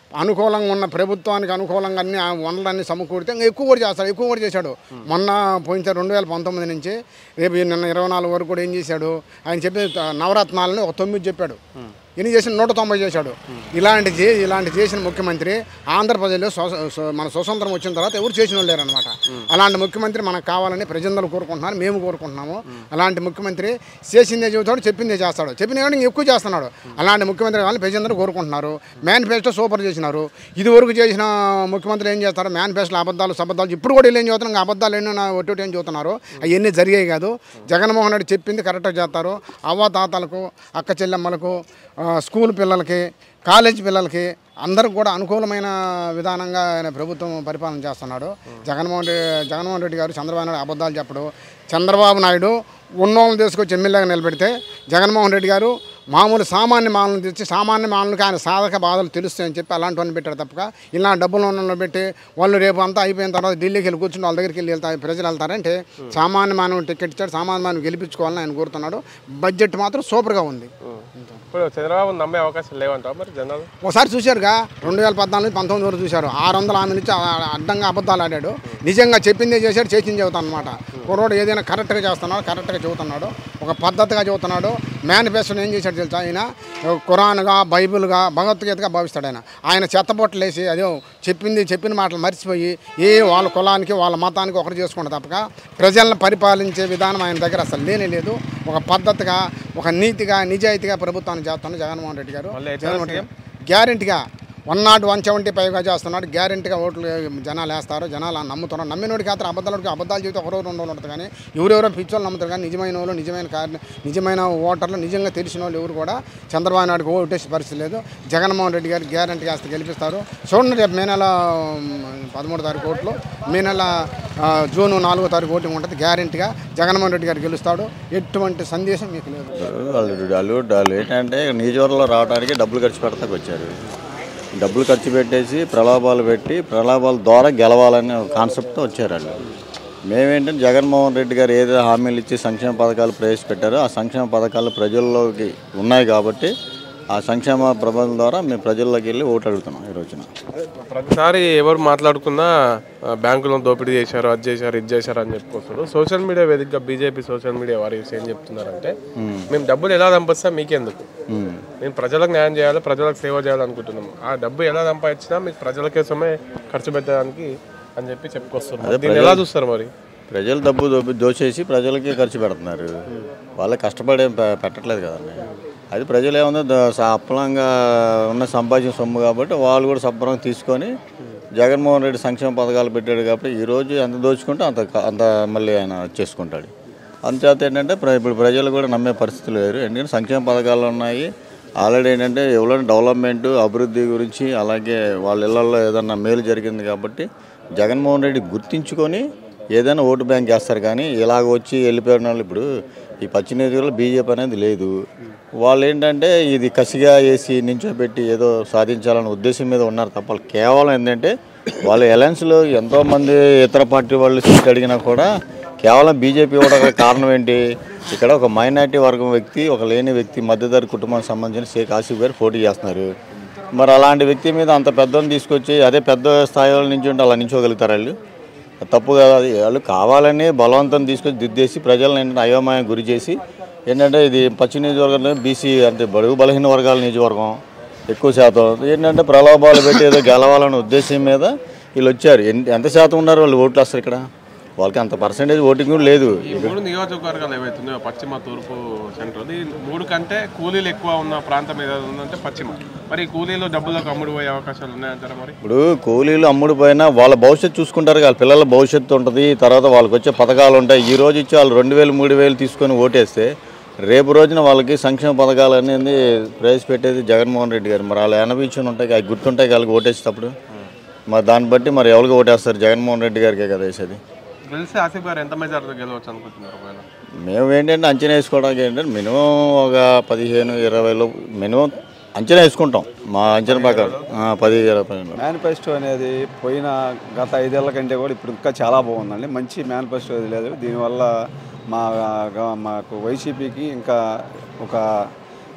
అనుకూలంగా ఉన్న ప్రభుత్వానికి అనుకూలంగా అన్ని ఆ వనరులన్నీ సమకూడితే ఇంకా ఎక్కువ కూడా చేస్తాడు ఎక్కువ కూడా చేశాడు మొన్న పోయిన రెండు వేల పంతొమ్మిది నుంచి రేపు ఈ నిన్న ఇరవై నాలుగు వరకు కూడా ఏం చేశాడు ఆయన చెప్పే నవరత్నాలని ఒక తొమ్మిది చెప్పాడు ఎన్ని చేసిన నూట తొంభై చేశాడు ఇలాంటి చే ఇలాంటి చేసిన ముఖ్యమంత్రి ఆంధ్రప్రదేశ్లో స్వ- స్వ- మన స్వతంత్రం వచ్చిన తర్వాత ఎవరు చేసిన వాళ్ళు లేరనమాట అలాంటి ముఖ్యమంత్రి మనకు కావాలని ప్రజలందరూ కోరుకుంటున్నారు మేము కోరుకుంటున్నాము అలాంటి ముఖ్యమంత్రి చేసిందే చెబుతాడు చెప్పిందే చేస్తాడు చెప్పిన ఏమన్నా ఇంకా ఎక్కువ చేస్తున్నాడు అలాంటి ముఖ్యమంత్రి కావాలని ప్రజలందరూ కోరుకుంటున్నారు మేనిఫెస్టో సూపర్ చేసినారు ఇది వరకు చేసిన ముఖ్యమంత్రి ఏం చేస్తారు మేనిఫెస్టోలో అబద్ధాలు సబద్ధాలు ఇప్పుడు కూడా వీళ్ళు ఏం చదువుతున్నారు ఇంకా అబద్ధాలు ఎన్నో నా ఒట్టి ఏం చదువుతున్నారు అవన్నీ జరిగాయి కాదు జగన్మోహన్ రెడ్డి చెప్పింది కరెక్ట్గా చేస్తారు అవ్వ తాతలకు అక్క చెల్లెమ్మలకు ఆ, స్కూల్ పిల్లలకి కాలేజ్ పిల్లలకి అందరికి కూడా అనుకూలమైన విధానంగా ఆయన ప్రభుత్వం పరిపాలన చేస్తున్నాడు జగన్మోహన్ రెడ్డి జగన్మోహన్ రెడ్డి గారు చంద్రబాబు నాయుడు అబద్ధాలు చెప్పడు చంద్రబాబు నాయుడు ఉన్నోళ్ళని తీసుకొచ్చి ఎమ్మెల్యేగా నిలబెడితే జగన్మోహన్ రెడ్డి గారు మామూలు సామాన్య మాలను తెచ్చి సామాన్య మాలకు ఆయన సాధక బాధలు తెలుస్తాయని చెప్పి అలాంటి వాళ్ళని పెట్టారు తప్పక ఇలా డబ్బులు ఉన్న పెట్టి వాళ్ళు రేపు అంతా అయిపోయిన తర్వాత ఢిల్లీకి వెళ్ళి కూర్చుని వాళ్ళ దగ్గరికి వెళ్ళి వెళ్తారు ప్రజలు వెళ్తారంటే సామాన్య మానవుని టికెట్ ఇచ్చాడు సామాన్య మానవ గెలిపించుకోవాలని ఆయన కోరుతున్నాడు బడ్జెట్ మాత్రం సూపర్గా ఉంది ఇప్పుడు చంద్రబాబు నమ్మే అవకాశాలు లేవంటావు మరి జనాలు ఒకసారి చూశారుగా రెండు వేల పద్నాలుగు నుంచి పంతొమ్మిది వరకు చూశారు ఆరు వందల ఆమె నుంచి ఆ- అడ్డంగా అబద్ధాలు ఆడాడు నిజంగా చెప్పిందే చేశాడు చేసింది చెబుతాను అనమాట కుర్రోడు ఏదైనా కరెక్ట్గా చేస్తున్నాడు కరెక్ట్గా చెబుతున్నాడు ఒక పద్ధతిగా చెబుతున్నాడు మేనిఫెస్టోని ఏం చేశాడు తెలుసా ఆయన ఖురాన్గా బైబిల్గా భగవద్గీతగా భావిస్తాడు ఆయన ఆయన చెత్తబొట్టలు వేసి అదే చెప్పింది చెప్పిన మాటలు మర్చిపోయి ఏ వాళ్ళ కులానికి వాళ్ళ మతానికి ఒకటి చేసుకుంటే తప్పక ప్రజలను పరిపాలించే విధానం ఆయన దగ్గర అసలు లేనే లేదు ఒక పద్ధతిగా ఒక నీతిగా నిజాయితీగా ప్రభుత్వాన్ని చేస్తున్నాడు జగన్మోహన్ రెడ్డి గారు జగన్మోహన్ రెడ్డి గ్యారెంటీగా వన్ నాట్ వన్ సెవెంటీ ఫైవ్గా చేస్తున్నాడు గ్యారెంటీగా ఓట్లు జనాలు వేస్తారు జనాలు నమ్ముతున్నారు నమ్మినోడికి మాత్రం అబద్ధాలకి అబద్ధాలు చెబితే ఒకరో రెండు రోజులు ఉంటుంది కానీ ఎవరెవరో పిచ్చోళ్ళు నమ్ముతారు కానీ నిజమైన వాళ్ళు నిజమైన కార్య నిజమైన ఓటర్లు నిజంగా తెలిసిన వాళ్ళు ఎవరు కూడా చంద్రబాబు నాయుడుకి ఓటేసే పరిస్థితి లేదు జగన్మోహన్ రెడ్డి గారు గ్యారెంటీ వేస్తే గెలిపిస్తారు చూడండి రేపు మే నెల ఉమ్, పదమూడు తారీఖు ఓట్లు మే నెల ఆ, జూన్ నాలుగో తారీఖు ఓటింగ్ ఉంటుంది గ్యారెంటీగా జగన్మోహన్ రెడ్డి గారు గెలుస్తాడు ఎటువంటి సందేశం మీకు లేదు వాళ్ళు వాళ్ళు వాళ్ళు ఏంటంటే నియోజకవర్గంలో రావడానికి డబ్బులు ఖర్చు పెడతాకు వచ్చారు డబ్బులు ఖర్చు పెట్టేసి ప్రలోభాలు పెట్టి ప్రలోభాల ద్వారా గెలవాలనే కాన్సెప్ట్తో వచ్చారు వాళ్ళు మేమేంటంటే జగన్మోహన్ రెడ్డి గారు ఏదో హామీలు ఇచ్చి సంక్షేమ పథకాలు ప్రవేశపెట్టారో ఆ సంక్షేమ పథకాలు ప్రజల్లోకి ఉన్నాయి కాబట్టి ఆ సంక్షేమ ప్రబంధం ద్వారా మేము ప్రజల్లోకి వెళ్ళి ఓటు అడుగుతున్నాం ఈ రోజున ప్రతిసారి ఎవరు మాట్లాడుకున్నా ఆ, బ్యాంకులను దోపిడీ చేశారు అది చేశారు ఇది చేశారు అని చెప్పుకొస్తారు సోషల్ మీడియా వేదికగా బీజేపీ సోషల్ మీడియా వారు ఏం చెప్తున్నారంటే మ్మ్. మేము డబ్బులు ఎలా సంపాదిస్తాం మీకెందుకు మ్మ్. మేము ప్రజలకు న్యాయం చేయాలి ప్రజలకు సేవ చేయాలనుకుంటున్నాం ఆ డబ్బు ఎలా సంపాదించినా మీకు ప్రజల కోసమే ఖర్చు పెట్టడానికి అని చెప్పి చెప్పుకొస్తున్నారు అదే దీన్ని ప్రజలు- ఎలా చూస్తారు మరి ప్రజలు డబ్బు దోపి దోచేసి ప్రజలకి ఖర్చు పెడుతున్నారు వాళ్ళకి కష్టపడే పె- పెట్టట్లేదు కదండి అది ప్రజలు ఏముందో ద- స- అప్పలంగా ఉన్న సంపాదించిన సొమ్ము కాబట్టి వాళ్ళు కూడా శుభ్రంగా తీసుకొని జగన్మోహన్ రెడ్డి సంక్షేమ పథకాలు పెట్టాడు కాబట్టి ఈ రోజు ఎంత దోచుకుంటే అంత క- అంత మళ్ళీ ఆయన చేసుకుంటాడు అంతేత ఏంటంటే ప్ర- ఇప్పుడు ప్రజలు కూడా నమ్మే పరిస్థితులు లేరు ఎందుకంటే సంక్షేమ పథకాలు ఉన్నాయి ఆల్రెడీ ఏంటంటే ఎవరైనా డెవలప్మెంట్ అభివృద్ధి గురించి అలాగే వాళ్ళ ఇళ్లలో ఏదన్నా మేలు జరిగింది కాబట్టి జగన్మోహన్ రెడ్డి గుర్తించుకొని ఏదైనా ఓటు బ్యాంక్ చేస్తారు కానీ ఇలాగ వచ్చి వెళ్ళిపోయిన వాళ్ళు ఇప్పుడు ఈ పచ్చి నియోజకవర్గంలో బీజేపీ అనేది లేదు వాళ్ళు ఏంటంటే ఇది కసిగా వేసి నించోబెట్టి ఏదో సాధించాలనే ఉద్దేశం మీద ఉన్నారు తప్ప వాళ్ళు కేవలం ఏంటంటే వాళ్ళ అలయన్స్లో ఎంతోమంది ఇతర పార్టీ వాళ్ళు సీట్ అడిగినా కూడా కేవలం బీజేపీ కూడా కారణం ఏంటి ఇక్కడ ఒక మైనార్టీ వర్గం వ్యక్తి ఒక లేని వ్యక్తి మధ్యధర కుటుంబానికి సంబంధించిన షేక్ ఆసిఫ్ గారు పోటీ చేస్తున్నారు మరి అలాంటి వ్యక్తి మీద అంత పెద్దని తీసుకొచ్చి అదే పెద్ద స్థాయిలో నుంచి ఉంటే అలా నించోగలుగుతారు వాళ్ళు అది తప్పు కదా అది వాళ్ళు కావాలని బలవంతం తీసుకొచ్చి దిద్దేసి ప్రజలను ఏంటంటే అయోమయం గురి చేసి ఏంటంటే ఇది పశ్చిమ నియోజకవర్గంలో బీసీ అంటే బడుగు బలహీన వర్గాల నియోజకవర్గం ఎక్కువ శాతం ఏంటంటే ప్రలోభాలు పెట్టి ఏదో గెలవాలనే ఉద్దేశం మీద వీళ్ళు వచ్చారు ఎన్- ఎంత శాతం ఉన్నారు వాళ్ళు ఓట్లు వస్తారు ఇక్కడ వాళ్ళకి అంత పర్సంటేజ్ ఓటింగ్ కూడా లేదు ఈ మూడు నియోజకవర్గాలు ఏవైతున్నాయో పశ్చిమ తూర్పు సెంట్రల్ ఈ మూడు కంటే కూలీలు ఎక్కువ ఉన్న ప్రాంతం ఏదైనా ఉందంటే పశ్చిమ మరి ఈ కూలీలు డబ్బులకు అమ్ముడు పోయే అవకాశాలు ఉన్నాయంటారా మరి ఇప్పుడు కూలీలు అమ్ముడు పోయినా వాళ్ళ భవిష్యత్తు చూసుకుంటారు వాళ్ళ పిల్లల భవిష్యత్తు ఉంటుంది తర్వాత వాళ్ళకి వచ్చే పథకాలు ఉంటాయి ఈ రోజు ఇచ్చి వాళ్ళు రెండు వేలు మూడు వేలు తీసుకొని ఓటేస్తే రేపు రోజున వాళ్ళకి సంక్షేమ పథకాలు అనేది ప్రవేశపెట్టేది జగన్మోహన్ రెడ్డి గారు మరి వాళ్ళు అనిపించుని ఉంటాయి అవి గుర్తుంటాయి వాళ్ళకి ఓటేసేటప్పుడు మరి దాన్ని బట్టి మరి ఎవరికి ఓటేస్తారు జగన్మోహన్ రెడ్డి గారికే కదా వేసేది గెలిస్తే ఆసిఫ్ గారు ఎంత మెజార్టీ గెలవచ్చు అనుకుంటున్నారు ఒకవేళ మేము ఏంటంటే అంచనా వేసుకోవడానికి ఏంటంటే మినిమం ఒక పదిహేను ఇరవైలో మినిమం అంచనా వేసుకుంటాం మా అంచనా ప్రకారం ఆ, పది ఇరవై మేనిఫెస్టో అనేది పోయిన గత ఐదేళ్ల కంటే కూడా ఇప్పుడు ఇంకా చాలా బాగుందండి మంచి మేనిఫెస్టో అది లేదు దీనివల్ల మా గా- మాకు వైసీపీకి ఇంకా ఒక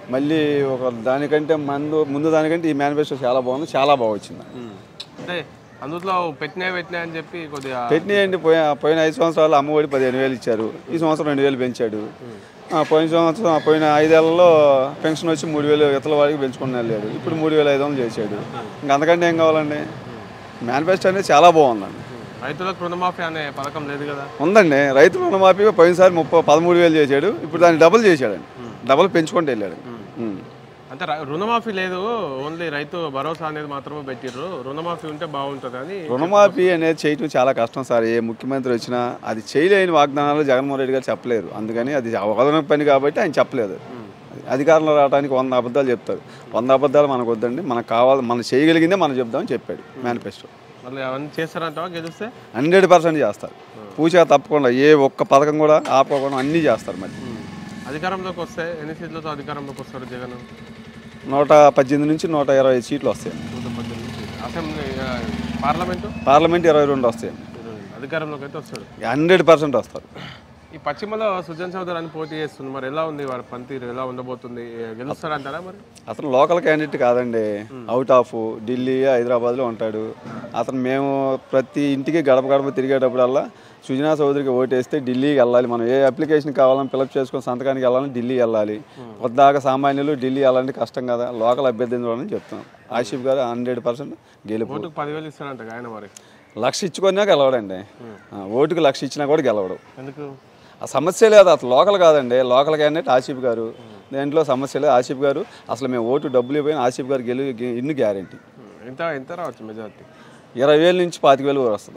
మళ్ళీ ఒక దానికంటే మందు ముందు దానికంటే ఈ మేనిఫెస్టో చాలా బాగుంది చాలా బాగా వచ్చింది అంటే అందులో పెట్టినా పెట్టినా అని చెప్పి కొద్దిగా పెట్టినాయండి పోయిన పోయిన ఐదు సంవత్సరాలు అమ్మఒడి పదిహేను వేలు ఇచ్చారు ఈ సంవత్సరం రెండు వేలు పెంచాడు ఆ, పోయిన సంవత్సరం పోయిన ఐదేళ్లలో పెన్షన్ వచ్చి మూడు వేలు ఇతల వాడికి పెంచుకుని వెళ్ళాడు ఇప్పుడు మూడు వేల ఐదు వందలు చేశాడు ఇంకా అంతకంటే ఏం కావాలండి మేనిఫెస్టో అనేది చాలా బాగుందండి రైతులకు రుణమాఫీ అనే పథకం లేదు కదా ఉందండి రైతు రుణమాఫీ పోయినసారి ముప్పై పదమూడు వేలు చేశాడు ఇప్పుడు దాన్ని డబుల్ చేశాడండి డబుల్ పెంచుకుంటూ వెళ్ళాడు ఉం. అంటే ర- రుణమాఫీ లేదు ఓన్లీ రైతు భరోసా అనేది మాత్రమే పెట్టిర్రు రుణమాఫీ ఉంటే బాగుంటుంది అని రుణమాఫీ అనేది చేయటం చాలా కష్టం సార్ ఏ ముఖ్యమంత్రి వచ్చినా అది చేయలేని వాగ్దానాలు జగన్మోహన్ రెడ్డి గారు చెప్పలేరు అందుకని అది అవగాహన పని కాబట్టి ఆయన చెప్పలేదు అది అధికారంలో రావడానికి వంద అబద్ధాలు చెప్తారు వంద అబద్ధాలు మనకు వద్దండి మనకు కావాలి మనం చేయగలిగిందే మనం చెప్దామని చెప్పాడు మేనిఫెస్టో మళ్ళీ అవన్నీ చేస్తారంటావా గెలిస్తే హండ్రెడ్ పర్సెంట్ చేస్తారు పూజ తప్పకుండా ఏ ఒక్క పథకం కూడా ఆపుకోకుండా అన్నీ చేస్తారు మరి అధికారంలోకి వస్తే ఎన్ని సీట్లతో అధికారంలోకి వస్తారు జగన్ నూట పద్దెనిమిది నుంచి నూట ఇరవై ఐదు సీట్లు వస్తాయి నూట పద్దెనిమిది నుంచి. అసెంబ్లీ ఆ, పార్లమెంటు పార్లమెంట్ ఇరవై రెండు వస్తాయి అధికారంలోకి అయితే వస్తాడు హండ్రెడ్ పర్సెంట్ వస్తారు ఈ పశ్చిమలో సుజన్ చౌదరి అని పోటీ చేస్తుంది మరి ఎలా ఉంది వాడి పనితీరు ఎలా ఉండబోతుంది గెలుస్తారంటారా మరి అతను లోకల్ క్యాండిడేట్ కాదండి అవుట్ ఆఫ్ ఢిల్లీ హైదరాబాద్లో ఉంటాడు అతను మేము ప్రతి ఇంటికి గడప గడప తిరిగేటప్పుడల్లా సుజనా చౌదరికి ఓటేస్తే ఢిల్లీకి వెళ్ళాలి మనం ఏ అప్లికేషన్ కావాలని ఫిలప్ చేసుకొని సంతకానికి వెళ్ళాలని ఢిల్లీ వెళ్ళాలి కొద్దాక సామాన్యులు ఢిల్లీ వెళ్ళాలంటే కష్టం కదా లోకల్ అభ్యర్థిని చూడాలని చెప్తాం ఆసిఫ్ గారు హండ్రెడ్ పర్సెంట్ గెలుపు ఓటుకు పదివేలు ఇస్తారంట ఆయన మరి లక్ష ఇచ్చుకున్నా గెలవడండి ఆ, ఓటుకు లక్ష ఇచ్చినా కూడా గెలవడు ఎందుకు ఆ సమస్య లేదు అసలు లోకల్ కాదండి లోకల్ క్యాండిడేట్ ఆసిఫ్ గారు దేంట్లో సమస్య లేదు ఆసిఫ్ గారు అసలు మేము ఓటు డబ్బులు ఇవ్వని ఆసిఫ్ గారు గెలు ఇన్ని గ్యారంటీ ఎంత ఎంత రావచ్చు మెజార్టీ ఇరవై వేల నుంచి పాతిక వేలు వస్తుంది